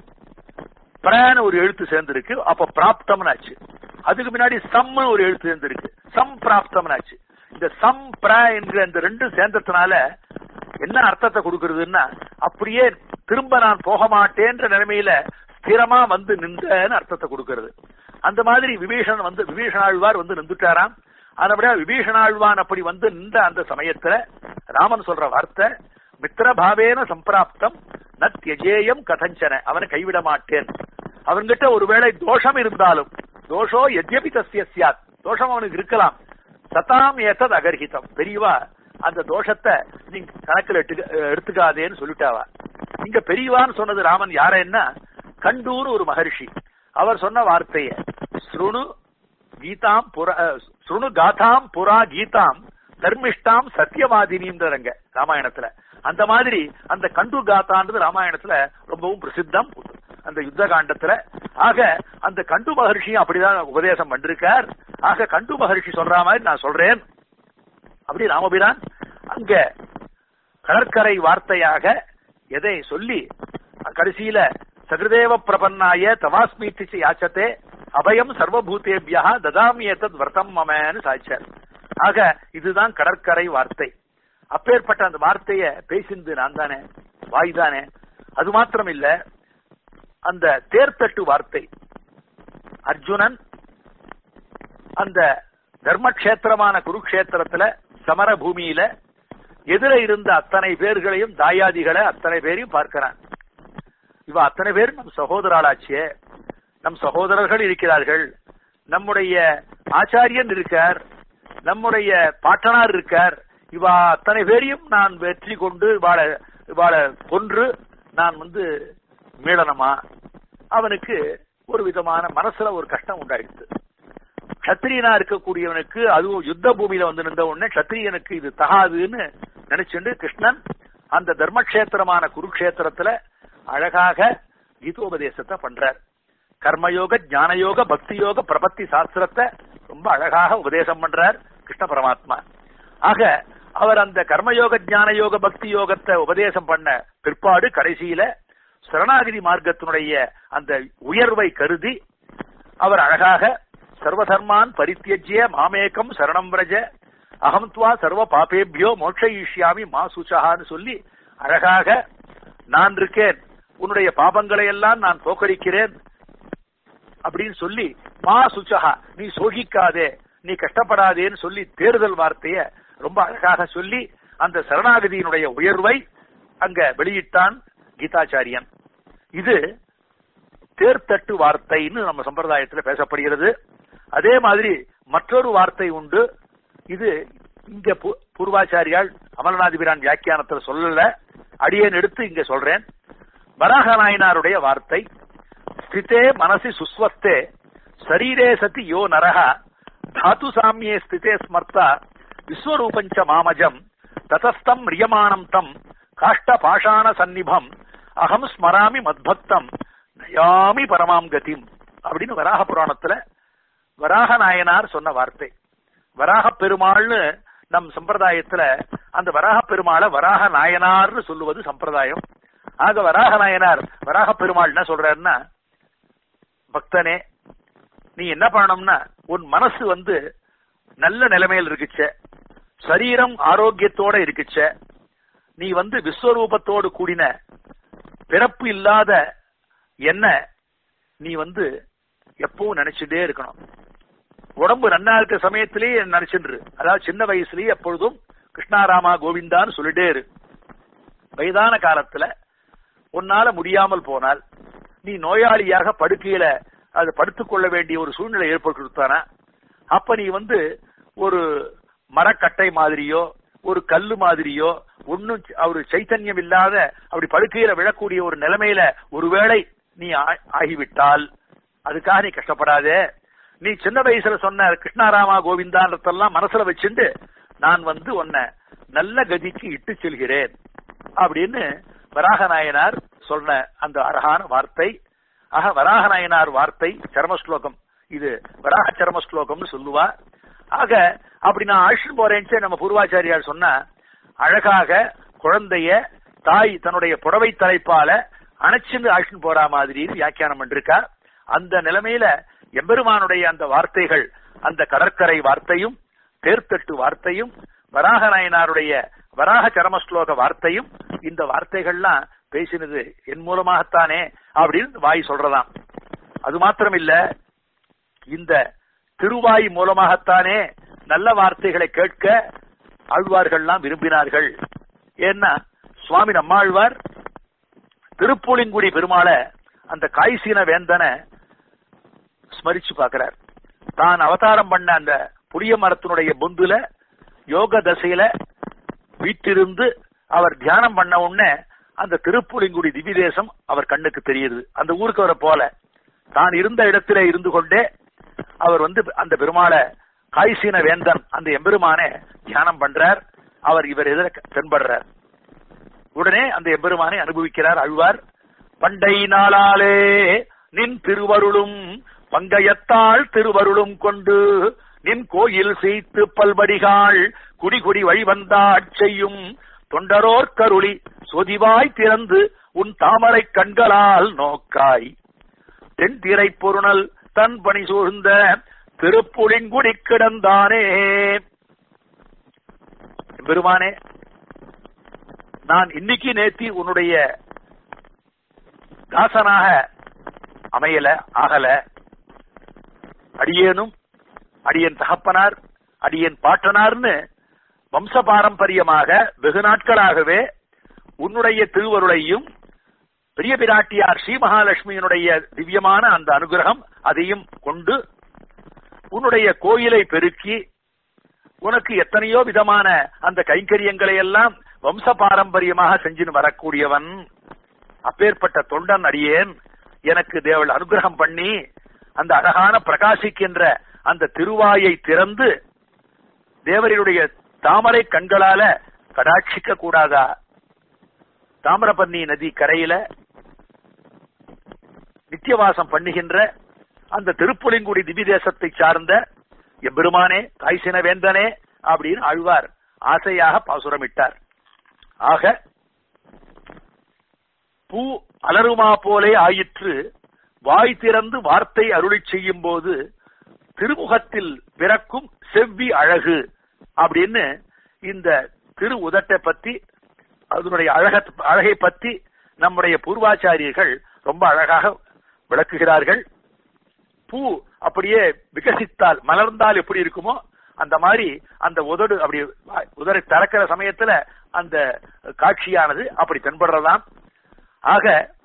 பிரான ஒரு எழுத்து சேர்ந்திருக்கு அப்ப பிராப்தம்னு ஆச்சு அதுக்கு முன்னாடி சம்னு ஒரு எழுத்து சேர்ந்திருக்கு சம் பிராப்தம்னு ஆச்சு இந்த சம் பிர என்கிற இந்த ரெண்டும் சேர்ந்ததுனால என்ன அர்த்தத்தை கொடுக்கறதுன்னா அப்படியே திரும்ப நான் போக மாட்டேன்ற நிலைமையில ஸ்திரமா வந்து நின்றன்னு அர்த்தத்தை கொடுக்கிறது அந்த மாதிரி விபீஷன் வந்து விபீஷணாழ்வார் வந்து நின்றுட்டாராம் அதபடியா விபீஷணாழ்வான் அப்படி வந்து நின்ற அந்த சமயத்துல ராமன் சொல்ற வார்த்தை மித்திரபாவேன சம்பிராப்தம் நத்யஜேயம் கதஞ்சன அவனை கைவிட மாட்டேன் அவன்கிட்ட ஒருவேளை தோஷம் இருந்தாலும் தோஷோ எத்யபி தஸ்ய சியாத் தோஷம் அவனுக்கு இருக்கலாம் சதாம் ஏத்தது அகர்ஹிதம் பெரியவா அந்த தோஷத்தை நீங்க கணக்கில் எடுத்துக்காதேன்னு சொல்லிட்டாவா இங்க பெரியவான்னு சொன்னது ராமன் யாரேன்னா கண்டூர் ஒரு மகர்ஷி அவர் சொன்ன வார்த்தைய ஸ்ருணு கீதாம் புரா ஸ்ருணு காதாம் புரா கீதாம் தர்மிஷ்டாம் சத்தியவாதினின்றங்க ராமாயணத்துல அந்த மாதிரி அந்த கண்டு காத்தான்றது ராமாயணத்துல ரொம்பவும் பிரசித்தம் அந்த யுத்த காண்டத்துல ஆக அந்த கண்டு மகர்ஷியும் அப்படிதான் உபதேசம் பண்ணிருக்கார் ஆக கண்டு மகர்ஷி சொல்ற மாதிரி நான் சொல்றேன் அப்படி ராமபிரான் அங்க கடற்கரை வார்த்தையாக எதை சொல்லி கடைசியில சகிருதேவ பிரபன்னாய தவாஸ்மீத்தி யாச்சத்தே அபயம் சர்வபூதேபியா ததாமியத்தத் விரதம் மமன்னு சாய்ச்சார் ஆக இதுதான் கடற்கரை வார்த்தை அப்பேற்பட்ட அந்த வார்த்தைய பேசிந்து நான் தானே வாய் தானே அது மாத்திரம் இல்ல அந்த தேர்த்தட்டு வார்த்தை அர்ஜுனன் அந்த தர்மக்ஷேத்திரமான குருக்ஷேத்திரத்துல சமர பூமியில எதிர இருந்த அத்தனை பேர்களையும் தாயாதிகளை அத்தனை பேரையும் பார்க்கிறான் இவ அத்தனை பேர் நம் சகோதராளாச்சே நம் சகோதரர்கள் இருக்கிறார்கள் நம்முடைய ஆச்சாரியன் இருக்கார் நம்முடைய பாட்டனார் இருக்கார் இவா அத்தனை பேரையும் நான் வெற்றி கொண்டு இவாள இவாள கொன்று நான் வந்து மீளனமா அவனுக்கு ஒரு விதமான மனசுல ஒரு கஷ்டம் உண்டாயிடுச்சு கத்திரியனா இருக்கக்கூடியவனுக்கு அதுவும் யுத்த பூமியில வந்து நின்ற உடனே கத்திரியனுக்கு இது தகாதுன்னு நினைச்சுண்டு கிருஷ்ணன் அந்த தர்மக்ஷேத்திரமான குருக்ஷேத்திரத்துல அழகாக கீதோபதேசத்தை பண்றார் கர்மயோக ஞானயோக பக்தி யோக பிரபத்தி சாஸ்திரத்தை ரொம்ப அழகாக உபதேசம் பண்றார் கிருஷ்ண பரமாத்மா ஆக அவர் அந்த கர்மயோக ஞான யோக பக்தி யோகத்தை உபதேசம் பண்ண பிற்பாடு கடைசியில சரணாகிரி மார்க்கத்தினுடைய அந்த உயர்வை கருதி அவர் அழகாக சர்வதர்மான் பரித்தியஜ்ய மாமேகம் சரணம் பிரஜ அகம் துவா சர்வ பாபேபியோ மோட்சயிஷ்யாமி மா சுச்சகான்னு சொல்லி அழகாக நான் இருக்கேன் உன்னுடைய பாபங்களை எல்லாம் நான் தோக்கடிக்கிறேன் அப்படின்னு சொல்லி மா சுச்சகா நீ சோகிக்காதே நீ கஷ்டப்படாதேன்னு சொல்லி தேர்தல் வார்த்தைய ரொம்ப அழகாக சொல்லி அந்த சரணாகதியினுடைய உயர்வை அங்க வெளியிட்டான் கீதாச்சாரியன் இது தேர்தட்டு வார்த்தைன்னு நம்ம சம்பிரதாயத்துல பேசப்படுகிறது அதே மாதிரி மற்றொரு வார்த்தை உண்டு இது இங்க பு- பூர்வாச்சாரியால் அமலநாதிபிரான் வியாக்கியானத்துல சொல்லல அடியேன் எடுத்து இங்க சொல்றேன் வராக நாயனாருடைய வார்த்தை ஸ்திதே மனசி சுஸ்வஸ்தே சரீரே சதி யோ நரஹ தாத்து சாமியே ஸ்திதே ஸ்மர்த்தா விஸ்வரூபஞ்ச மாமஜம் ததஸ்தம் ரியமானம் தம் காஷ்ட பாஷாண சந்நிபம் அகம் ஸ்மராமி மத்பக்தம் நயாமி பரமாம் கதிம் அப்படின்னு வராக புராணத்துல வராக நாயனார் சொன்ன வார்த்தை வராக பெருமாள்னு நம் சம்பிரதாயத்துல அந்த வராக பெருமாளை வராக நாயனார்னு சொல்லுவது சம்பிரதாயம் ஆக வராக நாயனார் வராக பெருமாள் என்ன சொல்றாருன்னா பக்தனே நீ என்ன பண்ணணும்னா உன் மனசு வந்து நல்ல நிலைமையில் இருக்குச்ச சரீரம் ஆரோக்கியத்தோட இருக்குச்ச நீ வந்து விஸ்வரூபத்தோடு கூடின பிறப்பு இல்லாத என்ன நீ வந்து எப்பவும் நினைச்சுட்டே இருக்கணும் உடம்பு நன்னா இருக்க சமயத்திலேயே நினைச்சுன்று அதாவது சின்ன வயசுலயே எப்பொழுதும் கிருஷ்ணாராமா கோவிந்தான்னு சொல்லிட்டே இரு வயதான காலத்துல உன்னால முடியாமல் போனால் நீ நோயாளியாக படுக்கையில அது படுத்துக் கொள்ள வேண்டிய ஒரு சூழ்நிலை ஏற்பட்டு கொடுத்தானா அப்ப நீ வந்து ஒரு மரக்கட்டை மாதிரியோ ஒரு கல்லு மாதிரியோ ஒன்னும் ஒரு சைத்தன்யம் இல்லாத அப்படி படுக்கையில விழக்கூடிய ஒரு நிலைமையில ஒருவேளை நீ ஆ- ஆகிவிட்டால் அதுக்காக நீ கஷ்டப்படாதே நீ சின்ன வயசுல சொன்ன கிருஷ்ணாராமா கோவிந்தான்றதெல்லாம் மனசுல வச்சுண்டு நான் வந்து உன்னை நல்ல கதிக்கு இட்டு செல்கிறேன் அப்படின்னு வராக நாயனார் சொன்ன அந்த அழகான வார்த்தை ஆக வராக நாயனார் வார்த்தை சரம ஸ்லோகம் இது வராக சரம ஸ்லோகம்னு சொல்லுவா ஆக அப்படி நான் அழிச்சு போறேன்னு நம்ம பூர்வாச்சாரியார் சொன்னா அழகாக குழந்தைய தாய் தன்னுடைய புடவை தலைப்பால அணைச்சுன்னு அழிச்சுன்னு போறா மாதிரி வியாக்கியானம் பண்ணிருக்கா அந்த நிலைமையில எம்பெருமானுடைய அந்த வார்த்தைகள் அந்த கடற்கரை வார்த்தையும் தேர்த்தட்டு வார்த்தையும் வராக நாயனாருடைய வராக சரமஸ்லோக வார்த்தையும் இந்த வார்த்தைகள்லாம் பேசினது என் மூலமாகத்தானே அப்படின்னு வாய் சொல்றதாம் அது மாத்திரம் இல்ல இந்த திருவாய் மூலமாகத்தானே நல்ல வார்த்தைகளை கேட்க ஆழ்வார்கள்லாம் விரும்பினார்கள் ஏன்னா சுவாமி நம்மாழ்வார் திருப்புலிங்குடி பெருமாளை அந்த காய்சீன வேந்தனை ஸ்மரிச்சு பார்க்கிறார் தான் அவதாரம் பண்ண அந்த புளிய மரத்தினுடைய பொந்துல யோக தசையில வீட்டிருந்து அவர் தியானம் பண்ண உடனே அந்த திருப்புலிங்குடி திவ்ய தேசம் அவர் கண்ணுக்கு தெரியுது அந்த ஊருக்கு அவரை போல தான் இருந்த இடத்திலே இருந்து கொண்டே அவர் வந்து அந்த பெருமாளை காய்சீன வேந்தன் அந்த எம்பெருமானே தியானம் பண்றார் அவர் இவர் எதிர தென்படுறார் உடனே அந்த எம்பெருமானை அனுபவிக்கிறார் அழ்வார் பண்டை நாளாலே நின் திருவருளும் பங்கயத்தாள் திருவருளும் கொண்டு நின் கோயில் செய்து பல்வடிகாள் குடி குடி வழிவந்தாட் செய்யும் தொண்டரோர் கருளி சொதிவாய் திறந்து உன் தாமரை கண்களால் நோக்காய் தென் திரை பொருணல் தன் பணி சூழ்ந்த திருப்புளிங்குடி கிடந்தானே பெருமானே நான் இன்னைக்கு நேத்தி உன்னுடைய தாசனாக அமையல ஆகல அடியேனும் அடியன் தகப்பனார் அடியன் பாட்டனார்னு வம்ச பாரம்பரியமாக வெகு நாட்களாகவே உன்னுடைய திருவருளையும் பெரிய பிராட்டியார் ஸ்ரீ மகாலட்சுமியினுடைய திவ்யமான அந்த அனுகிரகம் அதையும் கொண்டு உன்னுடைய கோயிலை பெருக்கி உனக்கு எத்தனையோ விதமான அந்த கைங்கரியங்களை எல்லாம் வம்ச பாரம்பரியமாக செஞ்சுன்னு வரக்கூடியவன் அப்பேற்பட்ட தொண்டன் அடியேன் எனக்கு தேவள் அனுகிரகம் பண்ணி அந்த அழகான பிரகாசிக்கின்ற அந்த திருவாயை திறந்து தேவரினுடைய தாமரை கண்களால கடாட்சிக்க கூடாதா தாமிரபரணி நதி கரையில நித்தியவாசம் பண்ணுகின்ற அந்த திருப்புலிங்குடி திவ்ய தேசத்தை சார்ந்த எம்பெருமானே காய்சின வேந்தனே அப்படின்னு ஆழ்வார் ஆசையாக பாசுரமிட்டார் ஆக பூ அலருமா போலே ஆயிற்று வாய் திறந்து வார்த்தை அருளிச் செய்யும் போது திருமுகத்தில் பிறக்கும் செவ்வி அழகு அப்படின்னு இந்த திரு உதட்டை பத்தி அதனுடைய அழக அழகை பத்தி நம்முடைய பூர்வாச்சாரியர்கள் ரொம்ப அழகாக விளக்குகிறார்கள் பூ அப்படியே விகசித்தால் மலர்ந்தால் எப்படி இருக்குமோ அந்த மாதிரி அந்த உதடு அப்படி உதரை திறக்கிற சமயத்துல அந்த காட்சியானது அப்படி தென்படுறதாம் ஆக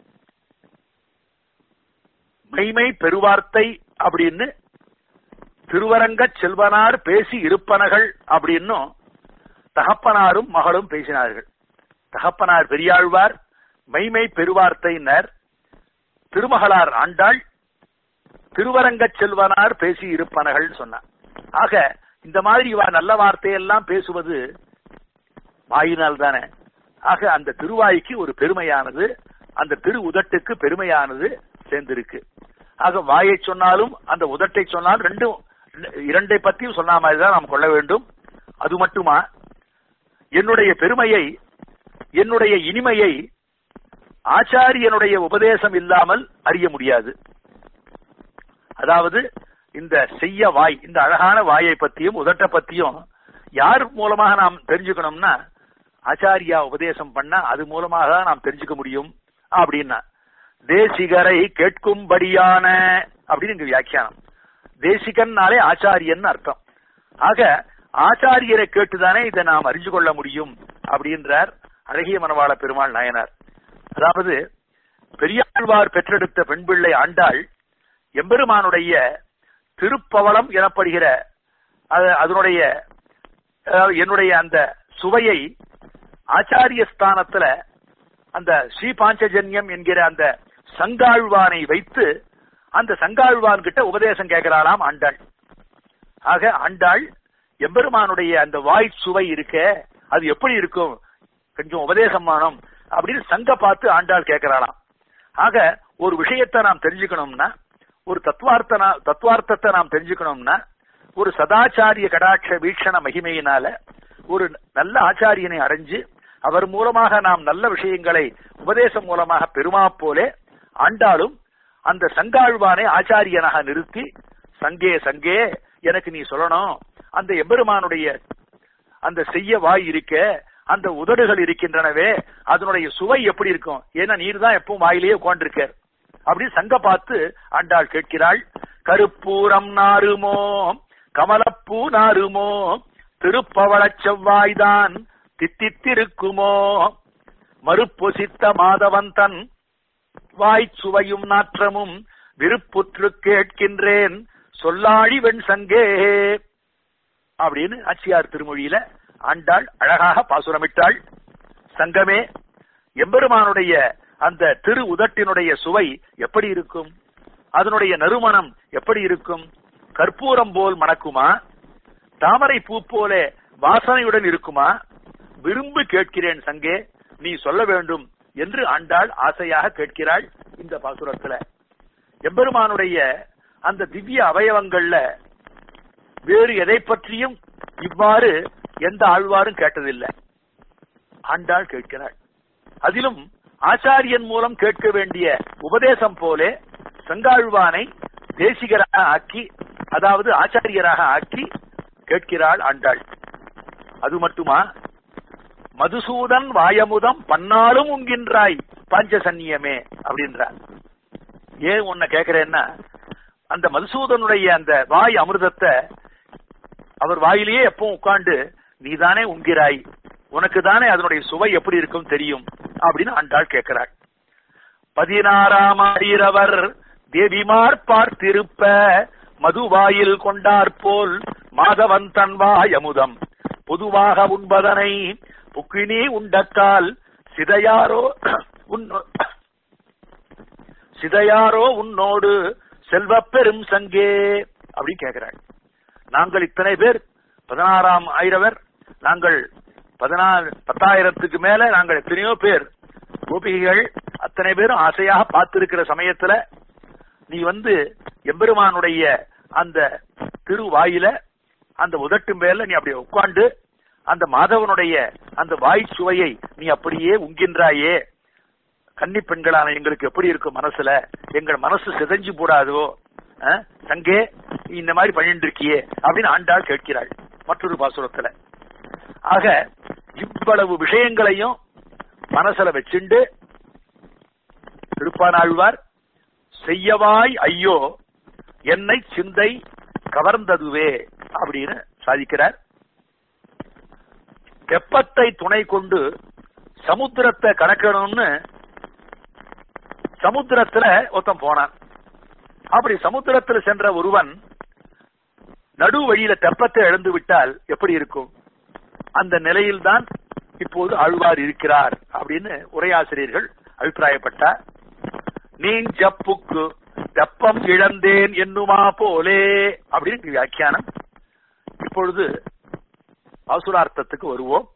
மெய்மை பெருவார்த்தை அப்படின்னு திருவரங்க செல்வனார் பேசி இருப்பனகள் அப்படின்னும் தகப்பனாரும் மகளும் பேசினார்கள் தகப்பனார் பெரியாழ்வார் மெய்மை பெருவார்த்தையினர் திருமகளார் ஆண்டாள் திருவரங்க செல்வனார் பேசி இருப்பனகள் சொன்னார் ஆக இந்த மாதிரி இவா நல்ல வார்த்தையெல்லாம் பேசுவது வாயினால் தானே ஆக அந்த திருவாய்க்கு ஒரு பெருமையானது அந்த திரு உதட்டுக்கு பெருமையானது சேர்ந்திருக்கு ஆக வாயை சொன்னாலும் அந்த உதட்டை சொன்னாலும் ரெண்டும் இரண்டை பத்தியும் சொன்ன மாதிரி தான் நாம் கொள்ள வேண்டும் அது மட்டுமா என்னுடைய பெருமையை என்னுடைய இனிமையை ஆச்சாரியனுடைய உபதேசம் இல்லாமல் அறிய முடியாது அதாவது இந்த செய்ய வாய் இந்த அழகான வாயை பத்தியும் உதட்ட பத்தியும் யார் மூலமாக நாம் தெரிஞ்சுக்கணும்னா ஆச்சாரியா உபதேசம் பண்ணா அது மூலமாக தான் நாம் தெரிஞ்சுக்க முடியும் அப்படின்னா தேசிகரை கேட்கும்படியான அப்படின்னு இங்க வியாக்கியானம் தேசிகன்னாலே ஆச்சாரியன் அர்த்தம் ஆக ஆச்சாரியரை கேட்டுதானே இதை நாம் அறிஞ்சு கொள்ள முடியும் அப்படின்றார் அழகிய மனவாள பெருமாள் நாயனார் அதாவது பெரியாழ்வார் பெற்றெடுத்த பெண் பிள்ளை ஆண்டாள் எம்பெருமானுடைய திருப்பவளம் எனப்படுகிற அதனுடைய என்னுடைய அந்த சுவையை ஆச்சாரிய ஸ்தானத்துல அந்த ஸ்ரீ பாஞ்சஜன்யம் என்கிற அந்த சங்காழ்வானை வைத்து அந்த சங்காழ்வான் கிட்ட உபதேசம் கேட்கிறாளாம் ஆண்டாள் ஆக ஆண்டாள் எம்பெருமானுடைய அந்த வாய் சுவை இருக்க அது எப்படி இருக்கும் கொஞ்சம் உபதேசம் வேணும் அப்படின்னு சங்க பார்த்து ஆண்டாள் கேட்கிறாளாம் ஆக ஒரு விஷயத்தை நாம் தெரிஞ்சுக்கணும்னா ஒரு தத்துவார்த்த தத்துவார்த்தத்தை நாம் தெரிஞ்சுக்கணும்னா ஒரு சதாச்சாரிய கடாட்ச வீக்ஷண மகிமையினால ஒரு நல்ல ஆச்சாரியனை அடைஞ்சு அவர் மூலமாக நாம் நல்ல விஷயங்களை உபதேசம் மூலமாக பெருமா போலே ஆண்டாலும் அந்த சங்காழ்வானை ஆச்சாரியனாக நிறுத்தி சங்கே சங்கே எனக்கு நீ சொல்லணும் அந்த எம்பெருமானுடைய அந்த செய்ய வாய் இருக்க அந்த உதடுகள் இருக்கின்றனவே அதனுடைய சுவை எப்படி இருக்கும் ஏன்னா நீர் தான் எப்பவும் வாயிலேயே உட்காண்டிருக்கார் அப்படி சங்க பார்த்து ஆண்டாள் கேட்கிறாள் கருப்பூரம் நாருமோ கமலப்பூ நாருமோ திருப்பவளச் செவ்வாய்தான் தித்தித்திருக்குமோ மறுப்பொசித்த மாதவன் தன் வாய்ச் சுவையும் நாற்றமும் விருப்புற்று கேட்கின்றேன் சொல்லாழி வெண் சங்கே அப்படின்னு ஆச்சியார் திருமொழியில ஆண்டாள் அழகாக பாசுரமிட்டாள் சங்கமே எம்பெருமானுடைய அந்த திரு உதட்டினுடைய சுவை எப்படி இருக்கும் அதனுடைய நறுமணம் எப்படி இருக்கும் கற்பூரம் போல் மணக்குமா தாமரை பூ போல வாசனையுடன் இருக்குமா விரும்பு கேட்கிறேன் சங்கே நீ சொல்ல வேண்டும் என்று ஆண்டாள் ஆசையாக கேட்கிறாள் இந்த பாசுரத்துல எம்பெருமானுடைய அந்த திவ்ய அவயவங்கள்ல வேறு எதை பற்றியும் இவ்வாறு எந்த ஆழ்வாரும் கேட்டதில்லை ஆண்டாள் கேட்கிறாள் அதிலும் ஆச்சாரியன் மூலம் கேட்க வேண்டிய உபதேசம் போலே சங்காழ்வானை தேசிகராக ஆக்கி அதாவது ஆச்சாரியராக ஆக்கி கேட்கிறாள் ஆண்டாள் அது மட்டுமா மதுசூதன் வாயமுதம் பன்னாலும் உங்கின்றாய் பாஞ்சசன்னியமே அப்படின்றார் ஏன் உன்னை கேக்குறேன்னா அந்த மதுசூதனுடைய அந்த வாய் அமிர்தத்தை அவர் வாயிலேயே எப்பவும் உட்கார்ந்து நீதானே உங்கிறாய் உனக்கு தானே அதனுடைய சுவை எப்படி இருக்கும் தெரியும் அப்படின்னு ஆண்டாள் கேட்கிறாள் பதினாறாம் ஆயிரவர் தேவிமார் பார்த்திருப்ப மதுவாயில் கொண்டாற்போல் மாதவன் தன் வாயமுதம் பொதுவாக உண்பதனை புக்கினி உண்டக்கால் சிதையாரோ உன்னோ சிதையாரோ உன்னோடு செல்வப் பெரும் சங்கே அப்படின்னு கேட்கிறாள் நாங்கள் இத்தனை பேர் பதினாறாம் ஆயிரவர் நாங்கள் பதினாறு பத்தாயிரத்துக்கு மேல நாங்கள் எத்தனையோ பேர் கோபிகைகள் அத்தனை பேரும் ஆசையாக பார்த்திருக்கிற சமயத்துல நீ வந்து எம்பெருமானுடைய அந்த திருவாயில அந்த உதட்டு மேல நீ அப்படியே உட்கார்ந்து அந்த மாதவனுடைய அந்த வாய் சுவையை நீ அப்படியே உங்கின்றாயே கன்னி பெண்களான எங்களுக்கு எப்படி இருக்கும் மனசுல எங்கள் மனசு சிதைஞ்சு போடாதோ அஹ், சங்கே நீ இந்த மாதிரி பண்ணிட்டு இருக்கியே அப்படின்னு ஆண்டாள் கேட்கிறாள் மற்றொரு பாசுரத்துல ஆக இவ்வளவு விஷயங்களையும் மனசுல வச்சுண்டு திருப்பானாழ்வார் செய்யவாய் ஐயோ என்னை சிந்தை கவர்ந்ததுவே அப்படின்னு சாதிக்கிறார் தெப்பத்தை துணை கொண்டு சமுத்திரத்தை கணக்கணும்னு சமுத்திரத்துல ஒருத்தன் போனான் அப்படி சமுத்திரத்துல சென்ற ஒருவன் நடு வழியில தெப்பத்தை இழந்து விட்டால் எப்படி இருக்கும் அந்த நிலையில்தான் இப்போது ஆழ்வார் இருக்கிறார் அப்படின்னு உரையாசிரியர்கள் அபிப்பிராயப்பட்டார் நீ ஜப்புக்கு தெப்பம் இழந்தேன் என்னுமா போலே அப்படின்னு வியாக்கியானம் இப்பொழுது பாசுரார்த்தத்துக்கு வருவோம்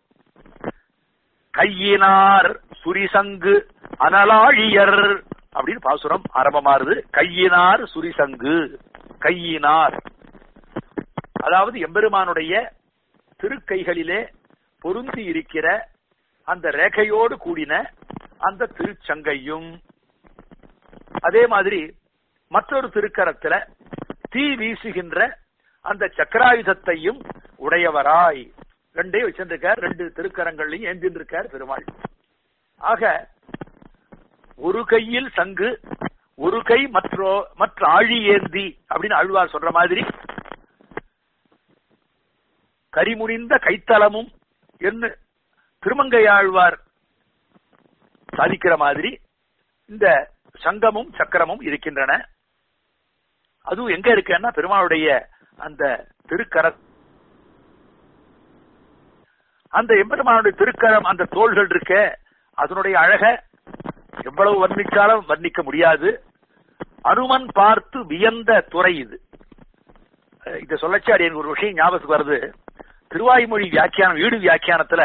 கையினார் சுரிசங்கு அனலாழியர் அப்படின்னு பாசுரம் ஆரம்பமாறுது கையினார் சுரிசங்கு கையினார் அதாவது எம்பெருமானுடைய திருக்கைகளிலே பொருந்தி இருக்கிற அந்த ரேகையோடு கூடின அந்த திருச்சங்கையும் அதே மாதிரி மற்றொரு திருக்கரத்துல தீ வீசுகின்ற அந்த சக்கராயுதத்தையும் உடையவராய் ரெண்டே வச்சிருக்கார் ரெண்டு திருக்கரங்களையும் ஏந்திருக்கார் பெருமாள் ஆக ஒரு கையில் சங்கு ஒரு கை மற்றோ மற்ற ஆழி ஏந்தி அப்படின்னு ஆழ்வார் சொல்ற மாதிரி கரிமுடிந்த கைத்தலமும் என்று திருமங்கையாழ்வார் சாதிக்கிற மாதிரி இந்த சங்கமும் சக்கரமும் இருக்கின்றன அதுவும் எங்க இருக்குன்னா பெருமாளுடைய அந்த திருக்கர அந்த எம்பெருமானுடைய திருக்கரம் அந்த தோள்கள் இருக்க அதனுடைய அழக எவ்வளவு வர்ணிச்சாலும் வர்ணிக்க முடியாது அனுமன் பார்த்து வியந்த துறை இது அஹ் இத சொல்லச்சாடி எனக்கு ஒரு விஷயம் ஞாபகத்துக்கு வருது திருவாய்மொழி வியாக்கியானம் வீடு வியாக்கியானத்துல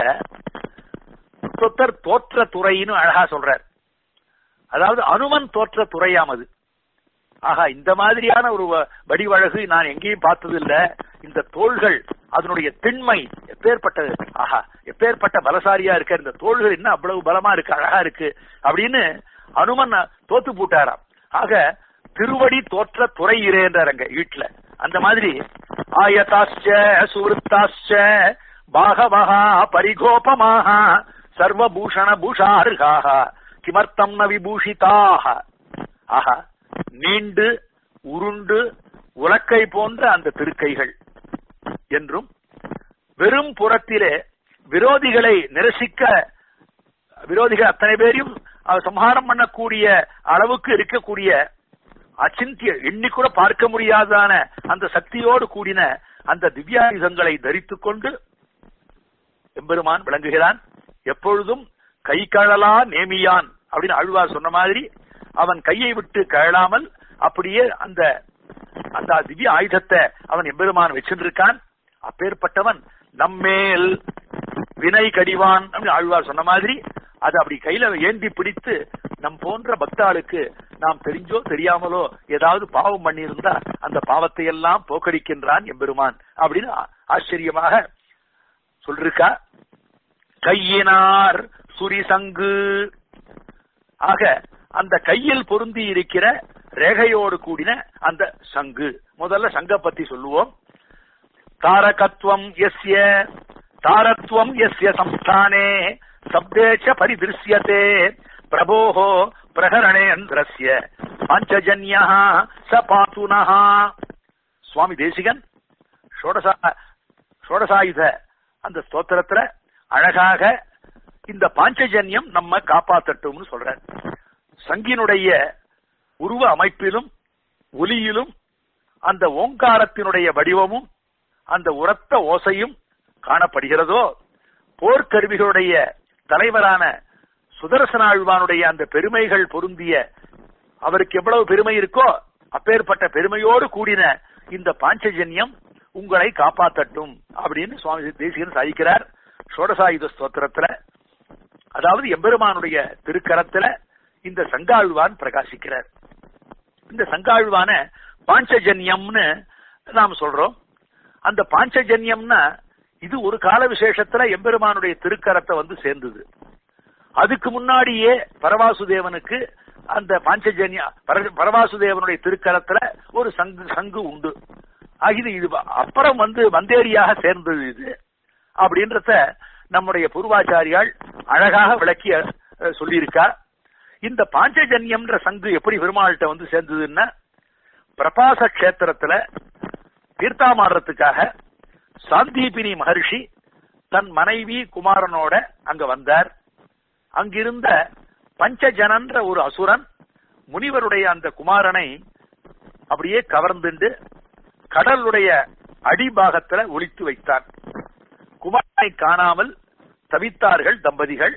சொத்தர் தோற்ற துறைன்னு அழகா சொல்றார் அதாவது அனுமன் தோற்ற துறையாம் அது ஆஹா இந்த மாதிரியான ஒரு வ- வடிவழகு நான் எங்கேயும் பார்த்தது இல்ல இந்த தோள்கள் அதனுடைய திண்மை எப்பேற்பட்டது ஆஹா எப்பேற்பட்ட பலசாரியா இருக்க இந்த தோள்கள் என்ன அவ்வளவு பலமா இருக்கு அழகா இருக்கு அப்படின்னு அனுமன் தோத்து போட்டாராம் ஆக திருவடி தோற்ற துறை இரேன்றாங்க வீட்டுல அந்த மாதிரி ஆயதாச்ச சுவருத்தாச்ச பாகவஹா பரிகோபமாக சர்வபூஷண பூஷார்காக கிமர்த்தம் ந விபூஷிதாக ஆஹா நீண்டு உருண்டு உலக்கை போன்ற அந்த திருக்கைகள் என்றும் வெறும் புறத்திலே விரோதிகளை நிரசிக்க விரோதிகள் அத்தனை பேரையும் அவர் சம்ஹாரம் பண்ணக்கூடிய அளவுக்கு இருக்கக்கூடிய அச்சிந்திய எண்ணி கூட பார்க்க முடியாதான அந்த சக்தியோடு கூடின அந்த திவ்யாயுதங்களை தரித்துக் கொண்டு எம்பெருமான் விளங்குகிறான் எப்பொழுதும் கை கழலா நேமியான் அப்படின்னு ஆழ்வார் சொன்ன மாதிரி அவன் கையை விட்டு கழலாமல் அப்படியே அந்த அந்த திவ்ய ஆயுதத்தை அவன் எம்பெருமான் வச்சிருக்கான் அப்பேற்பட்டவன் நம்மேல் வினை கடிவான் அப்படின்னு ஆழ்வார் சொன்ன மாதிரி அதை அப்படி கையில ஏந்தி பிடித்து நம் போன்ற பக்தாளுக்கு நாம் தெரிஞ்சோ தெரியாமலோ ஏதாவது பாவம் பண்ணியிருந்தா அந்த பாவத்தை எல்லாம் போக்கடிக்கின்றான் எம்பெருமான் அப்படின்னு ஆ- ஆச்சரியமாக சொல்லிருக்கா கையினார் சுரிசங்கு ஆக அந்த கையில் பொருந்தி இருக்கிற ரேகையோடு கூடின அந்த சங்கு முதல்ல சங்க பத்தி சொல்லுவோம் தாரகத்துவம் எஸ்ய தாரத்வம் எஸ்ய சம்ஸ்தானே சப்தேச்ச பரிதிருஷ்யதே பிரபோஹோ பிரகரணேந்திரஸ்ய பஞ்சஜன்யா ச பாத்துனஹ சுவாமி தேசிகன் ஷோடசா ஷோடசாயுத அந்த ஸ்தோத்திரத்துல அழகாக இந்த பாஞ்சஜன்யம் நம்ம காப்பாத்தட்டும்னு சொல்றார் சங்கினுடைய உருவ அமைப்பிலும் ஒலியிலும் அந்த ஓங்காரத்தினுடைய வடிவமும் அந்த உரத்த ஓசையும் காணப்படுகிறதோ போர்க்கருவிகளுடைய தலைவரான சுதர்சன ஆழ்வானுடைய அந்த பெருமைகள் பொருந்திய அவருக்கு எவ்வளவு பெருமை இருக்கோ அப்பேற்பட்ட பெருமையோடு கூடின இந்த பாஞ்சஜன்யம் உங்களை காப்பாத்தட்டும் அப்படின்னு சுவாமி தேசிகன் சாதிக்கிறார் சோடசாயுத ஸ்தோத்திரத்துல அதாவது எம்பெருமானுடைய திருக்கரத்துல இந்த சங்காழ்வான் பிரகாசிக்கிறார் இந்த சங்காழ்வான பாஞ்சஜன்யம்னு நாம் சொல்றோம் அந்த பாஞ்சஜன்யம்னா இது ஒரு கால விசேஷத்துல எம்பெருமானுடைய திருக்கரத்தை வந்து சேர்ந்தது அதுக்கு முன்னாடியே பரவாசுதேவனுக்கு அந்த பாஞ்சஜன்ய பர- பரவாசுதேவனுடைய திருக்கரத்துல ஒரு சங்கு சங்கு உண்டு ஆக இது இது அப்புறம் வந்து வந்தேரியாக சேர்ந்தது இது அப்படின்றத நம்முடைய பூர்வாச்சாரியால் அழகாக விளக்கி அஹ், சொல்லியிருக்கா இந்த பாஞ்சஜன்யம்ன்ற சங்கு எப்படி பெருமாள்கிட்ட வந்து சேர்ந்ததுன்னா பிரபாச கஷேத்திரத்துல தீர்த்தாமாடுறதுக்காக சாந்தீபினி மகர்ஷி தன் மனைவி குமாரனோட அங்க வந்தார் அங்கிருந்த பஞ்சஜனன்ற ஒரு அசுரன் முனிவருடைய அந்த குமாரனை அப்படியே கவர்ந்துண்டு கடலுடைய அடிபாகத்துல ஒளித்து வைத்தான் குமாரனை காணாமல் தவித்தார்கள் தம்பதிகள்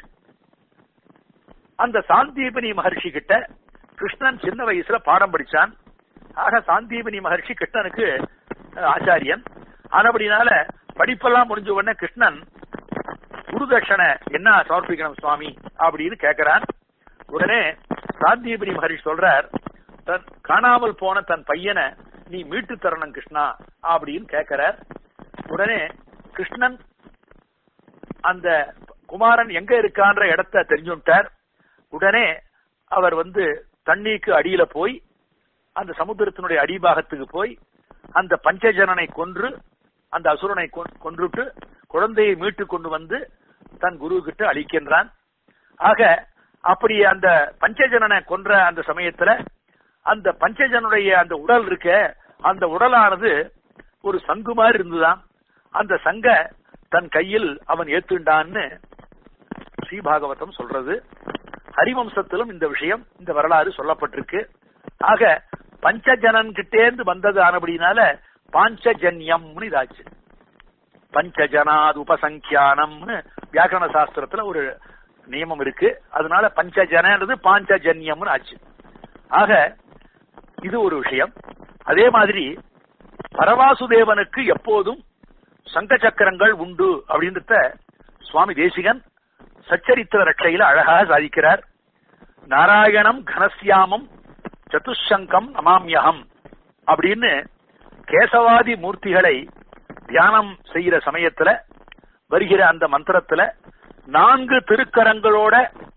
அந்த சாந்தீபனி மகர்ஷி கிட்ட கிருஷ்ணன் சின்ன வயசுல பாடம் படிச்சான் ஆக சாந்தீபனி மகர்ஷி கிருஷ்ணனுக்கு அஹ், ஆச்சாரியன் ஆனபடினால படிப்பெல்லாம் முடிஞ்ச உடனே கிருஷ்ணன் குருதட்சணை என்ன சமர்ப்பிக்கணும் சுவாமி அப்படின்னு கேட்கிறான் உடனே சாந்தீபனி மகர்ஷி சொல்றார் தன் காணாமல் போன தன் பையனை நீ மீட்டு தரணும் கிருஷ்ணா அப்படின்னு கேட்கிறார் உடனே கிருஷ்ணன் அந்த குமாரன் எங்க இருக்கான்ற இடத்த தெரிஞ்சுட்டார் உடனே அவர் வந்து தண்ணிக்கு அடியில போய் அந்த சமுத்திரத்தினுடைய அடிபாகத்துக்கு போய் அந்த பஞ்சஜனனை கொன்று அந்த அசுரனை கொன்- கொன்றுட்டு குழந்தையை மீட்டு கொண்டு வந்து தன் குரு கிட்ட அளிக்கின்றான் ஆக அப்படி அந்த பஞ்சஜனனை கொன்ற அந்த சமயத்துல அந்த பஞ்சஜனுடைய அந்த உடல் இருக்க அந்த உடலானது ஒரு சங்கு மாதிரி இருந்துதான் அந்த சங்க தன் கையில் அவன் ஏத்துண்டான்னு ஸ்ரீபாகவதம் சொல்றது ஹரிவம்சத்திலும் இந்த விஷயம் இந்த வரலாறு சொல்லப்பட்டிருக்கு ஆக பஞ்சஜனன் கிட்டேந்து வந்தது ஆனபடினால பாஞ்சஜன்யம்னு இதாச்சு பஞ்சஜனாது உபசங்கியானம்னு வியாக்கரண சாஸ்திரத்துல ஒரு நியமம் இருக்கு அதனால பஞ்சஜனன்றது பாஞ்சஜன்யம்னு ஆச்சு ஆக இது ஒரு விஷயம் அதே மாதிரி பரவாசுதேவனுக்கு எப்போதும் சங்க சக்கரங்கள் உண்டு அப்படின்றத சுவாமி தேசிகன் சச்சரித்திர ரட்சையில அழகாக சாதிக்கிறார் நாராயணம் கனசியாமம் சதுஷங்கம் நமாமியகம் அப்படின்னு கேசவாதி மூர்த்திகளை தியானம் செய்யற சமயத்துல வருகிற அந்த மந்திரத்துல நான்கு திருக்கரங்களோட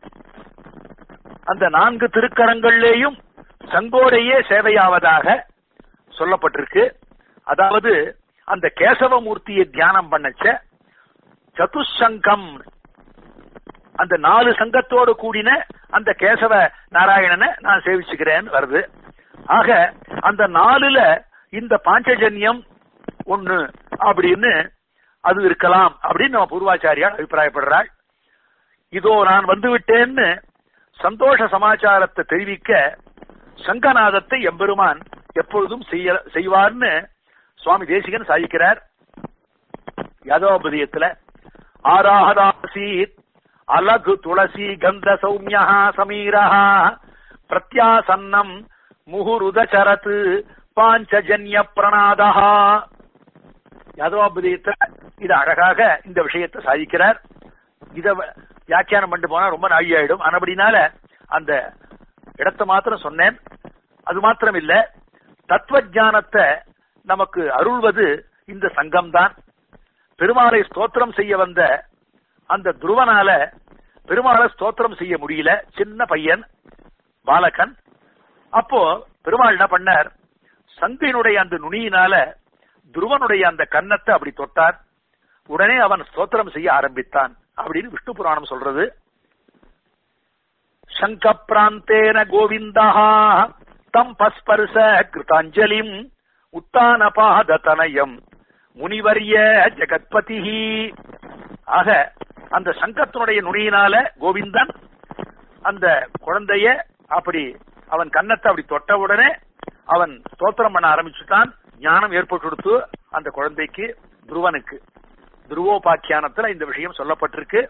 அந்த நான்கு திருக்கரங்கள்லேயும் சங்கோடையே சேவையாவதாக சொல்லப்பட்டிருக்கு அதாவது அந்த கேசவமூர்த்தியை தியானம் பண்ணச்ச சதுஷங்கம் அந்த நாலு சங்கத்தோடு கூடின அந்த கேசவ நாராயணனை நான் சேவிச்சுக்கிறேன்னு வருது ஆக அந்த நாலுல இந்த பாஞ்சஜன்யம் ஒண்ணு அப்படின்னு அது இருக்கலாம் அப்படின்னு நம்ம பூர்வாச்சாரியார் அபிப்பிராயப்படுறாள் இதோ நான் வந்து விட்டேன்னு சந்தோஷ சமாச்சாரத்தை தெரிவிக்க சங்கநாதத்தை எம்பெருமான் எப்பொழுதும் செய்ய செய்வார்னு சுவாமி தேசிகன் சாதிக்கிறார் யாதவோபதியத்துல ஆராஹதாசீத் அலகு துளசி கந்த சௌமியா சமீரா பிரத்யாசன்னம் முகுருதச்சரத் பாஞ்சஜன்ய பிரணாதா யாதவாபதியத்துல இது அழகாக இந்த விஷயத்தை சாதிக்கிறார் இத வ- வியாக்கியானம் பண்ணிட்டு போனா ரொம்ப நாழி ஆயிடும் ஆனபடினால அந்த இடத்தை மாத்திரம் சொன்னேன் அது மாத்திரம் இல்ல தத்துவ ஞானத்தை நமக்கு அருள்வது இந்த சங்கம்தான் பெருமாளை ஸ்தோத்திரம் செய்ய வந்த அந்த துருவனால பெருமாளை ஸ்தோத்திரம் செய்ய முடியல சின்ன பையன் பாலகன் அப்போ பெருமாள் என்ன பண்ணார் சங்கினுடைய அந்த நுனியினால துருவனுடைய அந்த கன்னத்தை அப்படி தொட்டார் உடனே அவன் ஸ்தோத்திரம் செய்ய ஆரம்பித்தான் அப்படின்னு விஷ்ணு புராணம் சொல்றது சங்க பிராந்தேன கோவிந்தா தம் பஸ்பர்ச கிருதாஞ்சலிம் உத்தான பாத தனயம் முனிவரிய ஜெகத்பதி ஆக அந்த சங்கத்தினுடைய நுனியினால கோவிந்தன் அந்த குழந்தைய அப்படி அவன் கன்னத்தை அப்படி தொட்ட உடனே அவன் ஸ்தோத்திரம் பண்ண ஆரம்பிச்சுட்டான் ஞானம் ஏற்பட்டு கொடுத்து அந்த குழந்தைக்கு துருவனுக்கு துருவோபாக்கியானத்துல இந்த விஷயம் சொல்லப்பட்டிருக்கு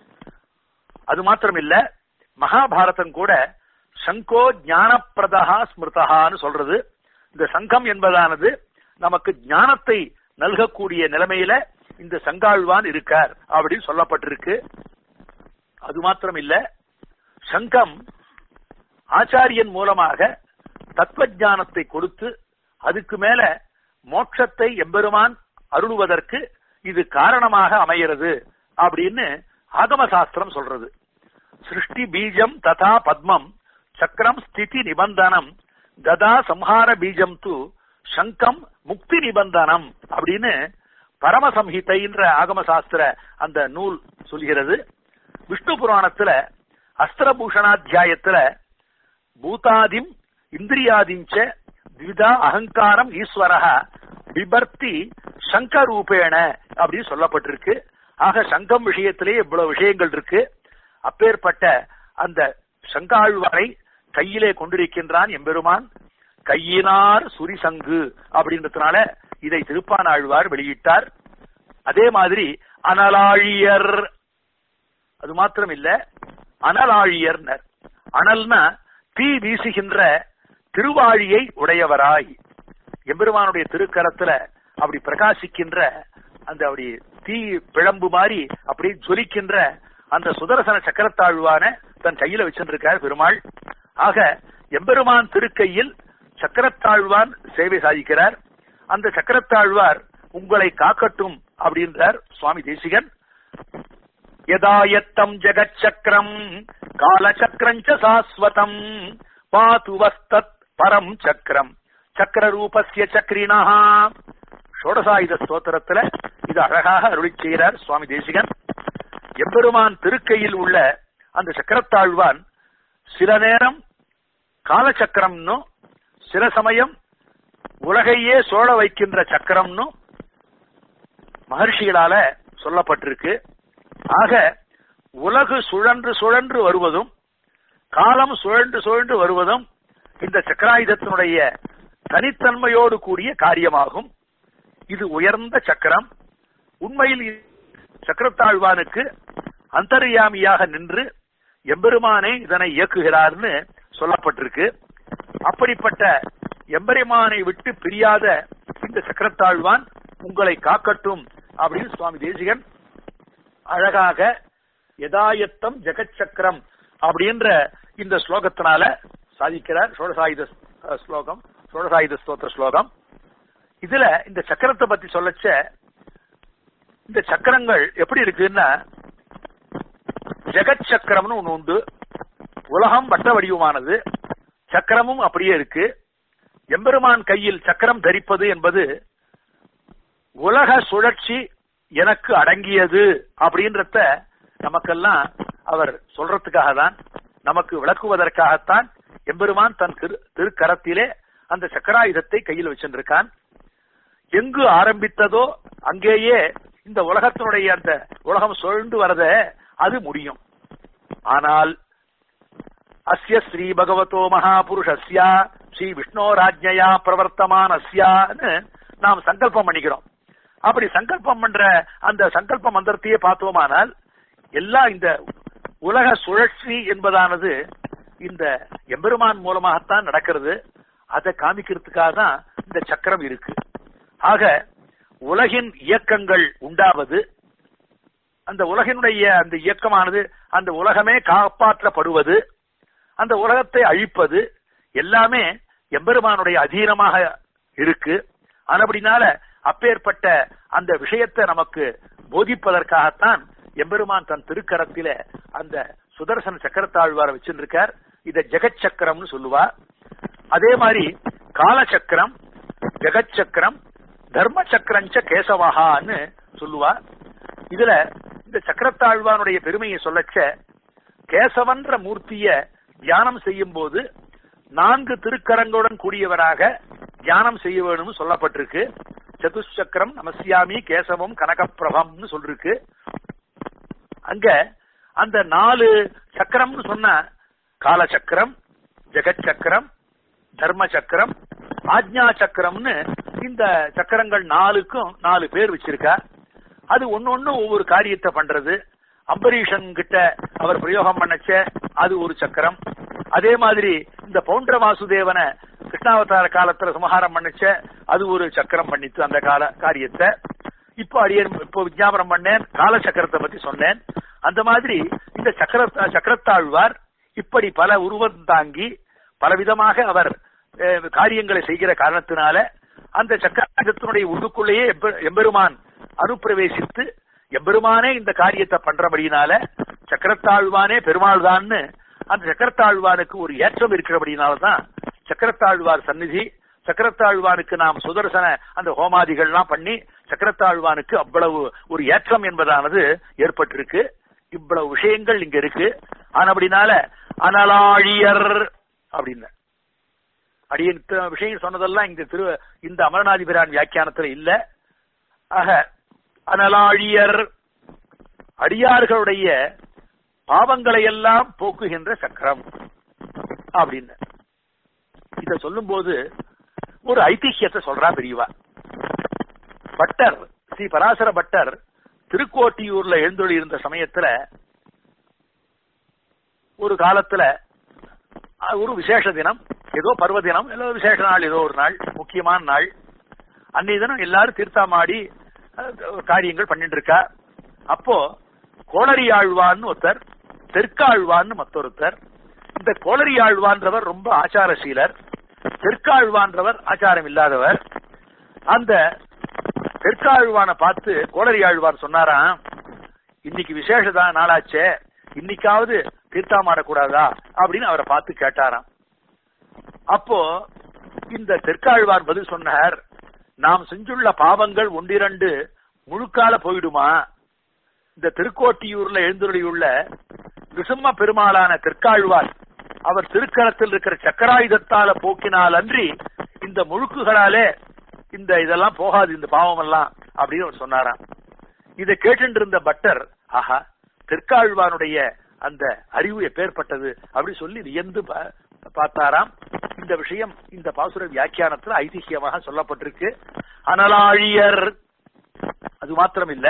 அது மாத்திரம் இல்ல மகாபாரதம் கூட சங்கோ ஞானப்பிரதா ஸ்மிருதகான்னு சொல்றது இந்த சங்கம் என்பதானது நமக்கு ஞானத்தை நல்கக்கூடிய நிலைமையில இந்த சங்காழ்வான் இருக்கார் அப்படின்னு சொல்லப்பட்டிருக்கு அது மாத்திரம் இல்ல சங்கம் ஆச்சாரியன் மூலமாக தத்துவ ஞானத்தை கொடுத்து அதுக்கு மேல மோட்சத்தை எம்பெருமான் அருளுவதற்கு இது காரணமாக அமைகிறது அப்படின்னு ஆகம சாஸ்திரம் சொல்றது சிருஷ்டி பீஜம் ததா பத்மம் சக்கரம் ஸ்திதி நிபந்தனம் கதா சம்ஹார பீஜம் து சங்கம் முக்தி நிபந்தனம் அப்படின்னு பரமசம்ஹிதைன்ற ஆகம சாஸ்திர அந்த நூல் சொல்கிறது விஷ்ணு புராணத்துல அஸ்திரபூஷணாத்தியாயத்துல பூதாதிம் இந்திரியாதிஞ்ச திவிதா அகங்காரம் ஈஸ்வரக விபர்த்தி சங்க ரூபேண அப்படின்னு சொல்லப்பட்டிருக்கு ஆக சங்கம் விஷயத்திலே இவ்வளவு விஷயங்கள் இருக்கு அப்பேற்பட்ட அந்த சங்காழ்வாரை கையிலே கொண்டிருக்கின்றான் எம்பெருமான் கையினார் சுரிசங்கு அப்படின்றதுனால இதை திருப்பானாழ்வார் வெளியிட்டார் அதே மாதிரி அனலாழியர் அது மாத்திரம் இல்ல அனலாழியர்னர் அனல்னா தீ வீசுகின்ற திருவாழியை உடையவராய் எம்பெருமானுடைய திருக்கரத்துல அப்படி பிரகாசிக்கின்ற அந்த அப்படி தீ பிழம்பு மாதிரி அப்படி ஜொலிக்கின்ற அந்த சுதர்சன சக்கரத்தாழ்வான தன் கையில வச்சிருக்கார் பெருமாள் ஆக எம்பெருமான் திருக்கையில் சக்கரத்தாழ்வான் சேவை சாதிக்கிறார் அந்த சக்கரத்தாழ்வார் உங்களை காக்கட்டும் அப்படின்றார் சுவாமி தேசிகன் யதாயத்தம் ஜெகத் சக்கரம் காலச்சக்கரஞ்ச சாஸ்வதம் பாதுவஸ்தத் பரம் சக்கரம் சக்கர ரூபஸ்ய சக்ரினா ஷோடசாயுத ஸ்தோத்திரத்துல இது அழகாக அருளி செய்கிறார் சுவாமி தேசிகன் எம்பெருமான் திருக்கையில் உள்ள அந்த சக்கரத்தாழ்வான் சில நேரம் காலச்சக்கரம்னு சில சமயம் உலகையே சோழ வைக்கின்ற சக்கரம்னு மகர்ஷிகளால சொல்லப்பட்டிருக்கு ஆக உலகு சுழன்று சுழன்று வருவதும் காலம் சுழன்று சுழன்று வருவதும் இந்த சக்கராயுதத்தினுடைய தனித்தன்மையோடு கூடிய காரியமாகும் இது உயர்ந்த சக்கரம் உண்மையில் சக்கரத்தாழ்வானுக்கு அந்தர்யாமியாக நின்று எம்பெருமானே இதனை இயக்குகிறார்னு சொல்லப்பட்டிருக்கு அப்படிப்பட்ட எம்பெருமானை விட்டு பிரியாத இந்த சக்கரத்தாழ்வான் உங்களை காக்கட்டும் அப்படின்னு சுவாமி தேசிகன் அழகாக யதாயத்தம் ஜெகத் சக்கரம் அப்படின்ற இந்த ஸ்லோகத்தினால சாதிக்கிறார் சோழசாயுத ஸ்லோகம் சோழசாயுத ஸ்தோத்திர ஸ்லோகம் இதுல இந்த சக்கரத்தை பத்தி சொல்லச்ச இந்த சக்கரங்கள் எப்படி இருக்குன்னா ஜெகத் சக்கரம்னு ஒண்ணு உண்டு உலகம் வட்ட வடிவமானது சக்கரமும் அப்படியே இருக்கு எம்பெருமான் கையில் சக்கரம் தரிப்பது என்பது உலக சுழற்சி எனக்கு அடங்கியது அப்படின்றத நமக்கெல்லாம் அவர் சொல்றதுக்காக தான் நமக்கு விளக்குவதற்காகத்தான் எம்பெருமான் தன் திரு திருக்கரத்திலே அந்த சக்கராயுதத்தை கையில் வச்சிருக்கான் எங்கு ஆரம்பித்ததோ அங்கேயே இந்த உலகத்தினுடைய அந்த உலகம் சுழண்டு வரத அது முடியும் ஆனால் அஸ்ய ஸ்ரீ பகவதோ மகாபுருஷஸ்யா ஸ்ரீ விஷ்ணோ ராஜ்யா பிரவர்த்தமானஸ்யான்னு நாம் சங்கல்பம் பண்ணிக்கிறோம் அப்படி சங்கல்பம் பண்ற அந்த சங்கல்ப மந்திரத்தையே பார்த்தோமானால் எல்லாம் இந்த உலக சுழற்சி என்பதானது இந்த எம்பெருமான் மூலமாகத்தான் நடக்கிறது அதை காமிக்கிறதுக்காக தான் இந்த சக்கரம் இருக்கு ஆக உலகின் இயக்கங்கள் உண்டாவது அந்த உலகினுடைய அந்த இயக்கமானது அந்த உலகமே காப்பாற்றப்படுவது அந்த உலகத்தை அழிப்பது எல்லாமே எம்பெருமானுடைய அதீனமாக இருக்கு ஆனபடினால அப்பேற்பட்ட அந்த விஷயத்தை நமக்கு போதிப்பதற்காகத்தான் எம்பெருமான் தன் திருக்கரத்தில அந்த சுதர்சன சக்கரத்தாழ்வார வச்சிருக்கார் இத ஜெகத் சக்கரம்னு சொல்லுவா அதே மாதிரி காலச்சக்கரம் ஜெகத் சக்கரம் தர்ம சக்கரஞ்ச கேசவஹான்னு சொல்லுவா இதுல இந்த சக்கரத்தாழ்வானுடைய பெருமையை சொல்லச்ச கேசவன்ற மூர்த்திய தியானம் செய்யும் போது நான்கு திருக்கரங்களுடன் கூடியவராக தியானம் செய்ய வேணும்னு சொல்லப்பட்டிருக்கு சதுச்சக்கரம் நமசியாமி கேசவம் கனகப்பிரபம்னு சொல்லிருக்கு அங்க அந்த நாலு சக்கரம்னு சொன்ன காலச்சக்கரம் ஜெகத் சக்கரம் தர்ம சக்கரம் ஆக்ஞா சக்கரம்னு இந்த சக்கரங்கள் நாலுக்கும் நாலு பேர் வச்சிருக்கா அது ஒன்னொன்னு ஒவ்வொரு காரியத்தை பண்றது அம்பரீஷன் கிட்ட அவர் பிரயோகம் பண்ணச்ச அது ஒரு சக்கரம் அதே மாதிரி இந்த பௌண்ட வாசுதேவனை கிருஷ்ணாவதார காலத்துல சமஹாரம் பண்ணச்ச அது ஒரு சக்கரம் பண்ணித்து அந்த கால காரியத்தை இப்போ அடியன் இப்போ விஜாபனம் பண்ணேன் கால சக்கரத்தை பத்தி சொன்னேன் அந்த மாதிரி இந்த சக்கர சக்கரத்தாழ்வார் இப்படி பல உருவம் தாங்கி பலவிதமாக அவர் அஹ், காரியங்களை செய்கிற காரணத்தினால அந்த சக்கரத்தினுடைய உள்ளுக்குள்ளேயே எம்பெ- எம்பெருமான் அனுப்பிரவேசித்து எம்பெருமானே இந்த காரியத்தை பண்றபடியினால சக்கரத்தாழ்வானே பெருமாள் தான்னு அந்த சக்கரத்தாழ்வானுக்கு ஒரு ஏற்றம் இருக்கிறபடினால்தான் சக்கரத்தாழ்வார் சந்நிதி சக்கரத்தாழ்வானுக்கு நாம் சுதர்சன அந்த ஹோமாதிகள்லாம் பண்ணி சக்கரத்தாழ்வானுக்கு அவ்வளவு ஒரு ஏற்றம் என்பதானது ஏற்பட்டிருக்கு இவ்வளவு விஷயங்கள் இங்க இருக்கு ஆனபடினால அனலாழியர் அப்படின்னு அடியன் இத்தனை விஷயம் சொன்னதெல்லாம் இங்க திரு இந்த அமரநாதிபிரான் வியாக்கியானத்துல இல்ல ஆக அனலாழியர் அடியார்களுடைய பாவங்களை எல்லாம் போக்குகின்ற சக்கரம் அப்படின்னு இத சொல்லும்போது ஒரு ஐதிஹ்யத்தை சொல்றா பெரியவா பட்டர் ஸ்ரீ பராசர பட்டர் திருக்கோட்டியூர்ல எழுந்தொழி இருந்த சமயத்துல ஒரு காலத்துல அஹ், ஒரு விசேஷ தினம் ஏதோ பர்வ தினம் ஏதோ விசேஷ நாள் ஏதோ ஒரு நாள் முக்கியமான நாள் அன்னைய தினம் எல்லாரும் தீர்த்தாமாடி அஹ், காரியங்கள் பண்ணிட்டு இருக்கா அப்போ கோளரி ஆழ்வான்னு ஒருத்தர் தெற்காழ்வான்னு மற்றொருத்தர் இந்த கோளரி ஆழ்வான்றவர் ரொம்ப ஆச்சாரசீலர் தெற்காழ்வான்றவர் ஆச்சாரம் இல்லாதவர் அந்த தெற்காழ்வானை பார்த்து கோளரி ஆழ்வார் சொன்னாராம் இன்னைக்கு விசேஷதா நாளாச்சே இன்னைக்காவது தீர்த்தாமாடக்கூடாதா அப்படின்னு அவரை பார்த்து கேட்டாராம் அப்போ இந்த தெற்காழ்வார் பதில் சொன்னார் நாம் செஞ்சுள்ள பாவங்கள் ஒன்றிரண்டு முழுக்கால போயிடுமா இந்த திருக்கோட்டியூர்ல எழுந்துள்ளியுள்ள விசும்ம பெருமாளான தெற்காழ்வார் அவர் திருக்கரத்தில் இருக்கிற சக்கராயுதத்தால போக்கினால் அன்றி இந்த முழுக்குகளாலே இந்த இதெல்லாம் போகாது இந்த பாவம் எல்லாம் அப்படின்னு அவர் சொன்னாராம் இதை கேட்டு இருந்த பட்டர் ஆஹா தெற்காழ்வானுடைய அந்த அறிவு எப்பேற்பட்டது அப்படி சொல்லி வியந்து பா- பார்த்தாராம் இந்த விஷயம் இந்த பாசுர வியாக்கியானத்துல ஐதிஹ்யமாக சொல்லப்பட்டிருக்கு அனலாழியர் அது மாத்திரம் இல்ல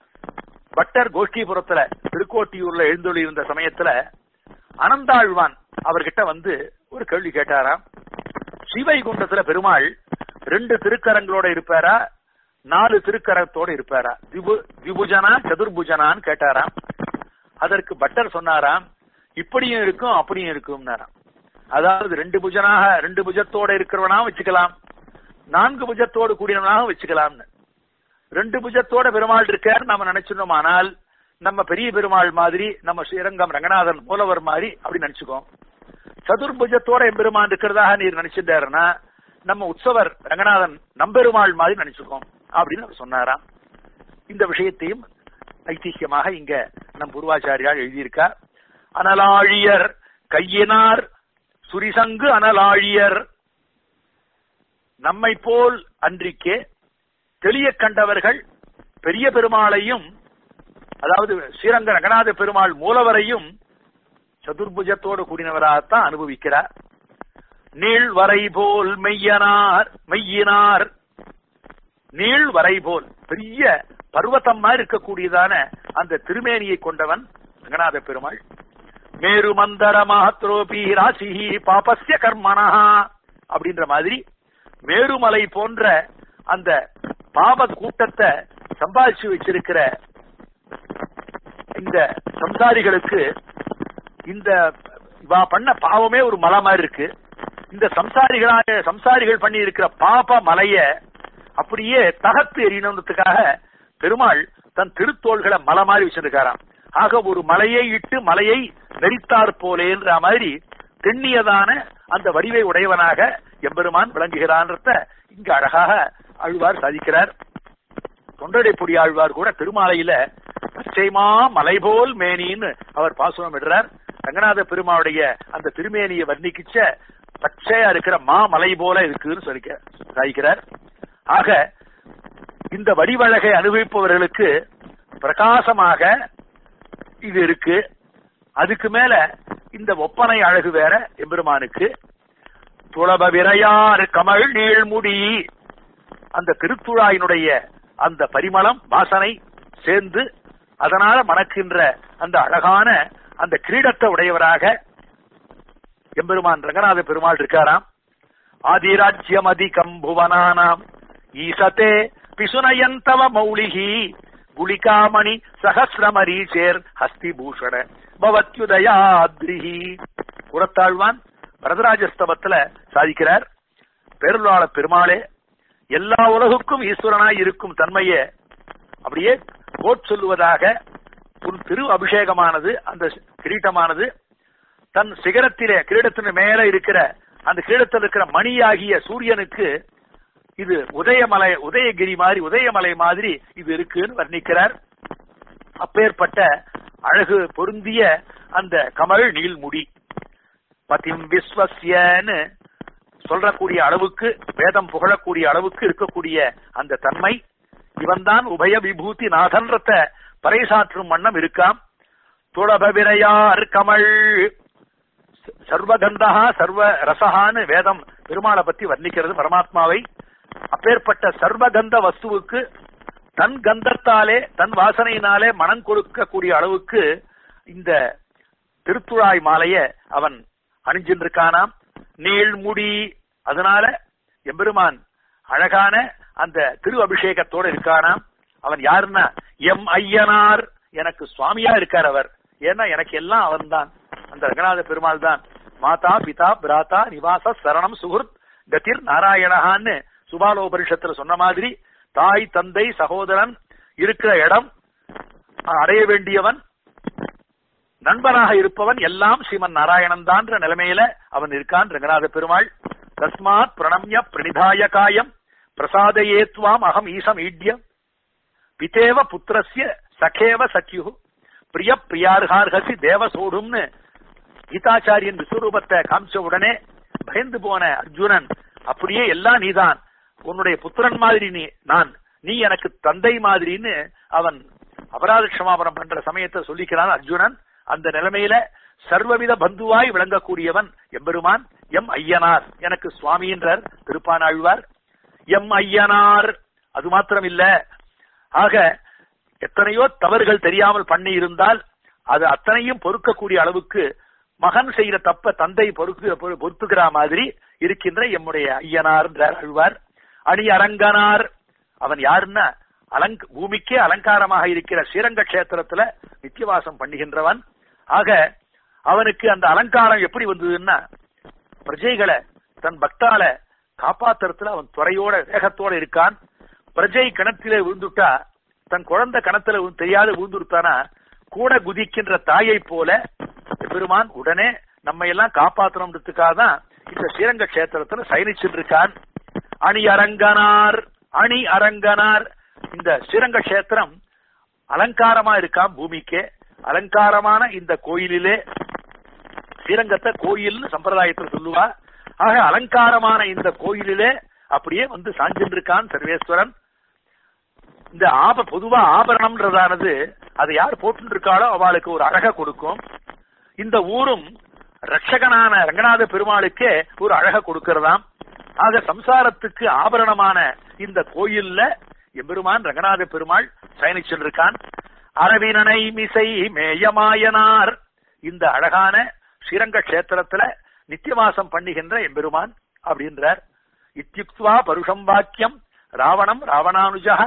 பட்டர் கோஷ்டிபுரத்துல திருக்கோட்டியூர்ல எழுந்தொழி இருந்த சமயத்துல அனந்தாழ்வான் அவர்கிட்ட வந்து ஒரு கேள்வி கேட்டாராம் ஸ்ரீவைகுண்டத்துல பெருமாள் ரெண்டு திருக்கரங்களோட இருப்பாரா நாலு திருக்கரத்தோட இருப்பாரா விபு விபுஜனா சதுர்புஜனான்னு கேட்டாராம் அதற்கு பட்டர் சொன்னாராம் இப்படியும் இருக்கும் அப்படியும் இருக்கும்னாராம் அதாவது ரெண்டு புஜனாக ரெண்டு புஜத்தோட இருக்கிறவனா வச்சுக்கலாம் நான்கு புஜத்தோடு கூடியவனாக வச்சுக்கலாம்னு ரெண்டு புஜத்தோட பெருமாள் இருக்கார் நாம நினைச்சிருந்தோம் ஆனால் நம்ம பெரிய பெருமாள் மாதிரி நம்ம ஸ்ரீரங்கம் ரங்கநாதன் மூலவர் மாதிரி அப்படி நினைச்சுக்கோம் சதுர்புஜத்தோட எம்பெருமான் இருக்கிறதாக நீர் நினைச்சிருந்தாருன்னா நம்ம உற்சவர் ரங்கநாதன் நம்பெருமாள் மாதிரி நினைச்சுக்கோம் அப்படின்னு அவர் சொன்னாராம் இந்த விஷயத்தையும் ஐதிஹ்யமாக இங்க நம் பூர்வாச்சாரியால் எழுதியிருக்கார் அனலாழியர் கையினார் சுரிசங்கு அனலாழியர் நம்மை போல் அன்றிக்கே தெளிய கண்டவர்கள் பெரிய பெருமாளையும் அதாவது ஸ்ரீரங்க ரங்கநாத பெருமாள் மூலவரையும் சதுர்புஜத்தோடு கூடினவராகத்தான் அனுபவிக்கிறார் நீள் வரை போல் மெய்யனார் மெய்யினார் நீள் வரை போல் பெரிய பர்வதமா இருக்கக்கூடியதான அந்த திருமேனியை கொண்டவன் ரங்கநாத பெருமாள் மேரு மந்தர மகத்ரோபி ராசிஹி பாபஸ்ய கர்மனா அப்படின்ற மாதிரி மேருமலை போன்ற அந்த பாப கூட்டத்தை சம்பாதிச்சு வச்சிருக்கிற இந்த சம்சாரிகளுக்கு இந்த இவா பண்ண பாவமே ஒரு மலை மாதிரி இருக்கு இந்த சம்சாரிகளாக சம்சாரிகள் பண்ணி இருக்கிற பாப மலைய அப்படியே தகர்த்து எறியணுன்றதுக்காக பெருமாள் தன் திருத்தோள்களை மலை மாதிரி வச்சிருக்காராம் ஆக ஒரு மலையை இட்டு மலையை நெறித்தார் போலேன்ற மாதிரி தென்னியதான அந்த வடிவை உடையவனாக எம்பெருமான் விளங்குகிறான்றத இங்க அழகாக ஆழ்வார் சாதிக்கிறார் தொண்டடைப்பொடி ஆழ்வார் கூட திருமாலையில பச்சைமா மலை போல் மேனின்னு அவர் பாசுரம் இடுறார் ரங்கநாத பெருமாவுடைய அந்த திருமேனியை வர்ணிக்கிச்ச பச்சையா இருக்கிற மா மலை போல இருக்குன்னு சொல்லிக்க சாதிக்கிறார் ஆக இந்த வடிவழகை அனுபவிப்பவர்களுக்கு பிரகாசமாக இது இருக்கு அதுக்கு மேல இந்த ஒப்பனை அழகு வேற எம்பெருமானுக்கு துளப விரையார் கமழ் நீழ்முடி அந்த திருத்துழாயினுடைய அந்த பரிமளம் வாசனை சேர்ந்து அதனால மணக்கின்ற அந்த அழகான அந்த கிரீடத்தை உடையவராக எம்பெருமான் ரங்கநாத பெருமாள் இருக்காராம் ஆதிராஜ்யம் அதிகம் புவனானாம் ஈசத்தே பிசுனயந்தவ மௌலிகி குளிகாமணி சகசிரமரீசேர் ஹஸ்திபூஷண பவத்யுதயாத்ரிஹி புறத்தாழ்வான் வரதராஜஸ்தவத்துல சாதிக்கிறார் பெருளாள பெருமாளே எல்லா உலகுக்கும் ஈஸ்வரனாய் இருக்கும் தன்மையை அப்படியே கோட் சொல்லுவதாக உன் திரு அபிஷேகமானது அந்த கிரீட்டமானது தன் சிகரத்திலே கிரீடத்தின் மேல இருக்கிற அந்த கிரீடத்தில் இருக்கிற மணியாகிய சூரியனுக்கு இது உதயமலை உதயகிரி மாதிரி உதயமலை மாதிரி இது இருக்குன்னு வர்ணிக்கிறார் அப்பேற்பட்ட அழகு பொருந்திய அந்த கமல் நீள்முடி பதிம் விஸ்வசியன்னு சொல்றக்கூடிய அளவுக்கு வேதம் புகழக்கூடிய அளவுக்கு இருக்கக்கூடிய அந்த தன்மை இவன்தான் உபய விபூதி நாதன்றத பறைசாற்றும் வண்ணம் இருக்காம் துளபவிரையார் கமல் சர்வகந்தா சர்வ ரசகான்னு வேதம் பெருமாளை பத்தி வர்ணிக்கிறது பரமாத்மாவை அப்பேற்பட்ட சர்வகந்த வஸ்துவுக்கு தன் கந்தத்தாலே தன் வாசனையினாலே மனம் கொடுக்கக்கூடிய அளவுக்கு இந்த திருத்துழாய் மாலைய அவன் அணிஞ்சின்றிருக்கானாம் நீள்முடி அதனால எம்பெருமான் அழகான அந்த திரு அபிஷேகத்தோட இருக்கானாம் அவன் யாருன்னா எம் ஐயனார் எனக்கு சுவாமியா இருக்கார் அவர் ஏன்னா எனக்கு எல்லாம் அவன் தான் அந்த ரங்கநாத பெருமாள் தான் மாதா பிதா பிராத்தா நிவாச சரணம் சுகுர்த் கதிர் நாராயணஹான்னு சுபாலோபரிஷத்துல சொன்ன மாதிரி தாய் தந்தை சகோதரன் இருக்கிற இடம் அடைய வேண்டியவன் நண்பனாக இருப்பவன் எல்லாம் ஸ்ரீமன் நாராயணன் தான்ற நிலைமையில அவன் இருக்கான் ரங்கநாத பெருமாள் தஸ்மாத் பிரணம்ய பிரணிதாய காயம் பிரசாதயேத்வாம் அகம் ஈசம் ஈட்யம் பிதேவ புத்திரஸ்ய சகேவ சக்யு பிரிய பிரியார்கார்கசி தேவ சோடும்னு கீதாச்சாரியன் விஸ்வரூபத்தை காமிச்ச உடனே பயந்து போன அர்ஜுனன் அப்படியே எல்லாம் நீதான் உன்னுடைய புத்திரன் மாதிரி நீ நான் நீ எனக்கு தந்தை மாதிரின்னு அவன் அபராத க்ஷமாபனம் பண்ற சமயத்தை சொல்லிக்கிறான் அர்ஜுனன் அந்த நிலைமையில சர்வவித பந்துவாய் விளங்கக்கூடியவன் எம்பெருமான் எம் ஐயனார் எனக்கு சுவாமி என்றார் திருப்பானாழ்வார் எம் ஐயனார் அது மாத்திரம் இல்ல ஆக எத்தனையோ தவறுகள் தெரியாமல் பண்ணி இருந்தால் அது அத்தனையும் பொறுக்கக்கூடிய அளவுக்கு மகன் செய்கிற தப்ப தந்தை பொறுக்கு பொறுத்துக்கிற மாதிரி இருக்கின்ற எம்முடைய ஐயனார் என்றார் அழ்வார் அணி அரங்கனார் அவன் யாருன்னா அலங்க பூமிக்கே அலங்காரமாக இருக்கிற ஸ்ரீரங்க கஷேத்திரத்துல நித்தியவாசம் பண்ணுகின்றவன் ஆக அவனுக்கு அந்த அலங்காரம் எப்படி வந்ததுன்னா பிரஜைகளை தன் பக்தால காப்பாத்துறதுல அவன் துறையோட வேகத்தோட இருக்கான் பிரஜை கணத்திலே விழுந்துட்டா தன் குழந்தை கணத்துல தெரியாத விழுந்துருத்தானா கூட குதிக்கின்ற தாயை போல பெருமான் உடனே நம்ம எல்லாம் காப்பாற்றணும்ன்றதுக்காக தான் இந்த ஸ்ரீரங்க கஷேத்திரத்துல சயனிச்சுட்டு இருக்கான் அணி அரங்கனார் அணி அரங்கனார் இந்த ஸ்ரீரங்க கஷேத்திரம் அலங்காரமா இருக்கான் பூமிக்கே அலங்காரமான இந்த கோயிலிலே ஸ்ரீரங்கத்தை கோயில்னு சம்பிரதாயத்தில் சொல்லுவா ஆக அலங்காரமான இந்த கோயிலிலே அப்படியே வந்து சாஞ்சின்றிருக்கான் சர்வேஸ்வரன் இந்த ஆப பொதுவா ஆபரணம்ன்றதானது அதை யார் போட்டு இருக்காளோ அவளுக்கு ஒரு அழக கொடுக்கும் இந்த ஊரும் ரட்சகனான ரங்கநாத பெருமாளுக்கே ஒரு அழக கொடுக்கிறதாம் ஆக சம்சாரத்துக்கு ஆபரணமான இந்த கோயில்ல எம்பெருமான் ரங்கநாத பெருமாள் பயணிச்சிருக்கான் அரவினனை மிசை மேயமாயனார் இந்த அழகான ஸ்ரீரங்க கஷேத்திரத்துல நித்தியவாசம் பண்ணுகின்ற எம்பெருமான் அப்படின்றார் இத்தியுக்துவா பருஷம் வாக்கியம் ராவணம் ராவணானுஜா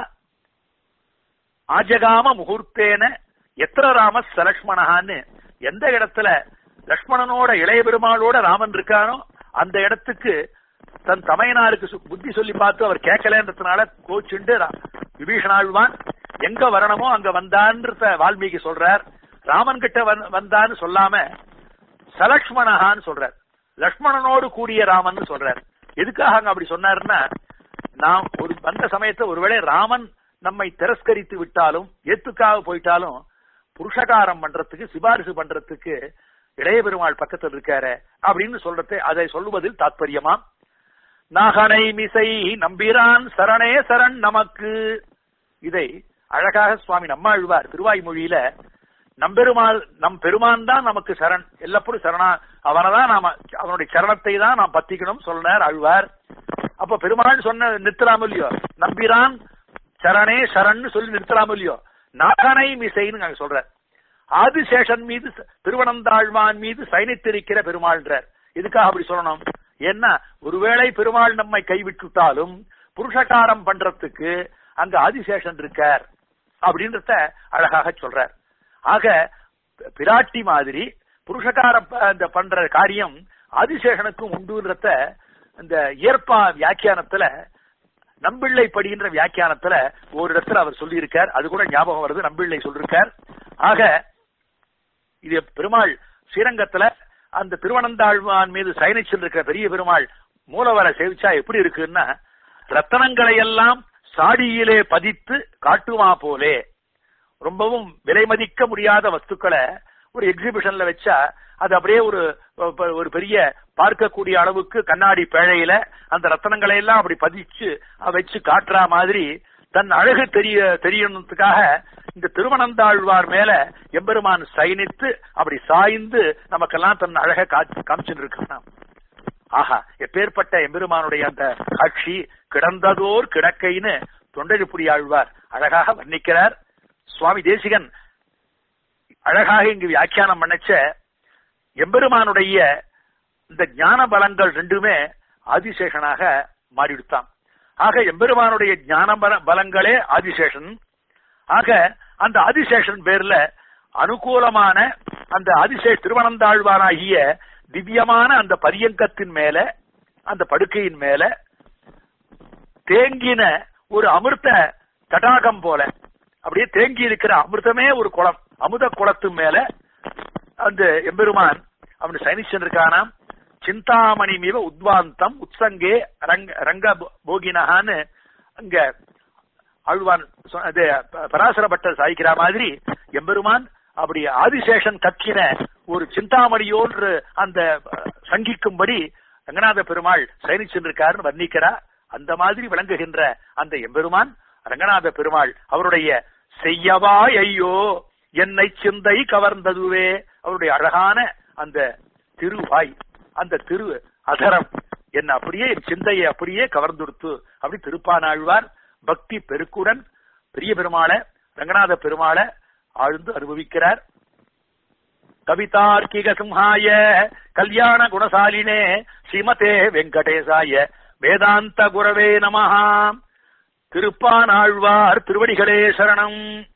ஆஜகாம முகூர்த்தேன எத்திர ராம சலக்ஷ்மணஹான்னு எந்த இடத்துல லக்ஷ்மணனோட இளைய பெருமாளோட ராமன் இருக்கானோ அந்த இடத்துக்கு தன் தமையனாருக்கு புத்தி சொல்லி பார்த்து அவர் கேட்கலன்றதுனால கோச்சுண்டு விபீஷணாழ்வான் எங்க வரணுமோ அங்க வந்தான்றத வால்மீகி சொல்றார் ராமன் கிட்ட வந்தான்னு சொல்லாம சலக்ஷ்மணஹான்னு சொல்றார் லக்ஷ்மணனோடு கூடிய ராமன் சொல்றார் எதுக்காக அங்க அப்படி சொன்னாருன்னா நாம் ஒரு வந்த சமயத்தை ஒருவேளை ராமன் நம்மை திரஸ்கரித்து விட்டாலும் ஏத்துக்காக போயிட்டாலும் புருஷகாரம் பண்றதுக்கு சிபாரிசு பண்றதுக்கு இளைய பெருமாள் பக்கத்தில் இருக்காரு அப்படின்னு சொல்றது அதை சொல்லுவதில் தாத்பரியமாம் நாகனை மிசை நம்பிரான் சரணே சரண் நமக்கு இதை அழகாக சுவாமி நம்மாழ்வார் திருவாய்மொழியில நம்பெருமாள் நம் பெருமான் தான் நமக்கு சரண் எல்லப்படும் சரணா அவனைதான் நாம அவனுடைய சரணத்தை தான் நாம் பத்திக்கணும் சொன்னார் ஆழ்வார் அப்ப பெருமாள் சொன்ன நிறுத்தலாம் இல்லையோ நம்பிரான் சரணே சரண்னு சொல்லி நிறுத்தலாம் இல்லையோ நாகனை மிசைன்னு நாங்க சொல்ற ஆதிசேஷன் மீது திருவனந்தாழ்வான் மீது சைனித்திருக்கிற பெருமாள்ன்றார் இதுக்காக அப்படி சொல்லணும் என்ன ஒருவேளை பெருமாள் நம்மை கைவிட்டுட்டாலும் புருஷகாரம் பண்றதுக்கு அங்க ஆதிசேஷன் இருக்கார் அப்படின்றத அழகாக சொல்றார் ஆக பிராட்டி மாதிரி புருஷகாரம் இந்த பண்ற காரியம் ஆதிசேஷனுக்கும் உண்டுன்றத இந்த இயற்பா வியாக்கியானத்துல நம்பிள்ளை படின்ற வியாக்கியானத்துல ஒரு இடத்துல அவர் சொல்லியிருக்கார் அது கூட ஞாபகம் வருது நம்பிள்ளை சொல்லிருக்கார் ஆக இது பெருமாள் ஸ்ரீரங்கத்துல அந்த திருவனந்தாழ்வான் மீது சயனிச்சில் இருக்கிற பெரிய பெருமாள் மூலவரை சேவிச்சா எப்படி இருக்குன்னா ரத்தனங்களை எல்லாம் சாடியிலே பதித்து காட்டுமா போலே ரொம்பவும் விலை மதிக்க முடியாத வஸ்துக்களை ஒரு எக்ஸிபிஷன்ல வச்சா அது அப்படியே ஒரு ஒரு பெரிய பார்க்கக்கூடிய அளவுக்கு கண்ணாடி பேழையில அந்த ரத்தனங்களை எல்லாம் அப்படி பதிச்சு வச்சு காட்டுற மாதிரி தன் அழகு தெரிய தெரியணுன்றதுக்காக இந்த திருவனந்தாழ்வார் மேல எம்பெருமான் சயனித்து அப்படி சாய்ந்து நமக்கெல்லாம் தன் அழக காமிச்சுட்டு இருக்கான் ஆஹா எப்பேற்பட்ட எம்பெருமானுடைய அந்த காட்சி கிடந்ததோர் கிடக்கைன்னு தொண்டரிப்புடி ஆழ்வார் அழகாக வர்ணிக்கிறார் சுவாமி தேசிகன் அழகாக இங்கு வியாக்கியானம் பண்ணச்ச எம்பெருமானுடைய இந்த ஞான பலங்கள் ரெண்டுமே ஆதிசேஷனாக மாறிவிடுத்தான் ஆக எம்பெருமானுடைய ஞான பலங்களே ஆதிசேஷன் ஆக அந்த ஆதிசேஷன் பேர்ல அனுகூலமான அந்த ஆதிசேஷ் திருவனந்தாழ்வானாகிய திவ்யமான அந்த பரியங்கத்தின் மேல அந்த படுக்கையின் மேல தேங்கின ஒரு அமிர்த தடாகம் போல அப்படியே தேங்கி இருக்கிற அமிர்தமே ஒரு குளம் அமுத குளத்து மேல அந்த எம்பெருமான் அவன் சைனிச்சன் இருக்கானாம் சிந்தாமணி மீவ உத்வாந்தம் உத்சங்கே ரங்க ரங்க போகினஹான்னு அங்க ஆழ்வான் பராசர பட்டர் சாய்க்கிற மாதிரி எம்பெருமான் அப்படி ஆதிசேஷன் கக்கின ஒரு சிந்தாமணியோன்று அந்த சங்கிக்கும்படி ரங்கநாத பெருமாள் சயனிச்சென்றிருக்காருன்னு வர்ணிக்கிறா அந்த மாதிரி விளங்குகின்ற அந்த எம்பெருமான் ரங்கநாத பெருமாள் அவருடைய செய்யவா ஐயோ என்னை சிந்தை கவர்ந்ததுவே அவருடைய அழகான அந்த திருவாய் அந்த திரு அதரம் என்ன அப்படியே என் சிந்தையை அப்படியே கவர்ந்துடுத்து அப்படி திருப்பானாழ்வார் பக்தி பெருக்குடன் பெரிய பெருமாளை ரங்கநாத பெருமாளை ஆழ்ந்து அனுபவிக்கிறார் கவிதார்க்கிக சிம்ஹாய கல்யாண குணசாலினே ஸ்ரீமதே வெங்கடேசாய வேதாந்த குரவே நமஹா திருப்பானாழ்வார் திருவடிகளே சரணம்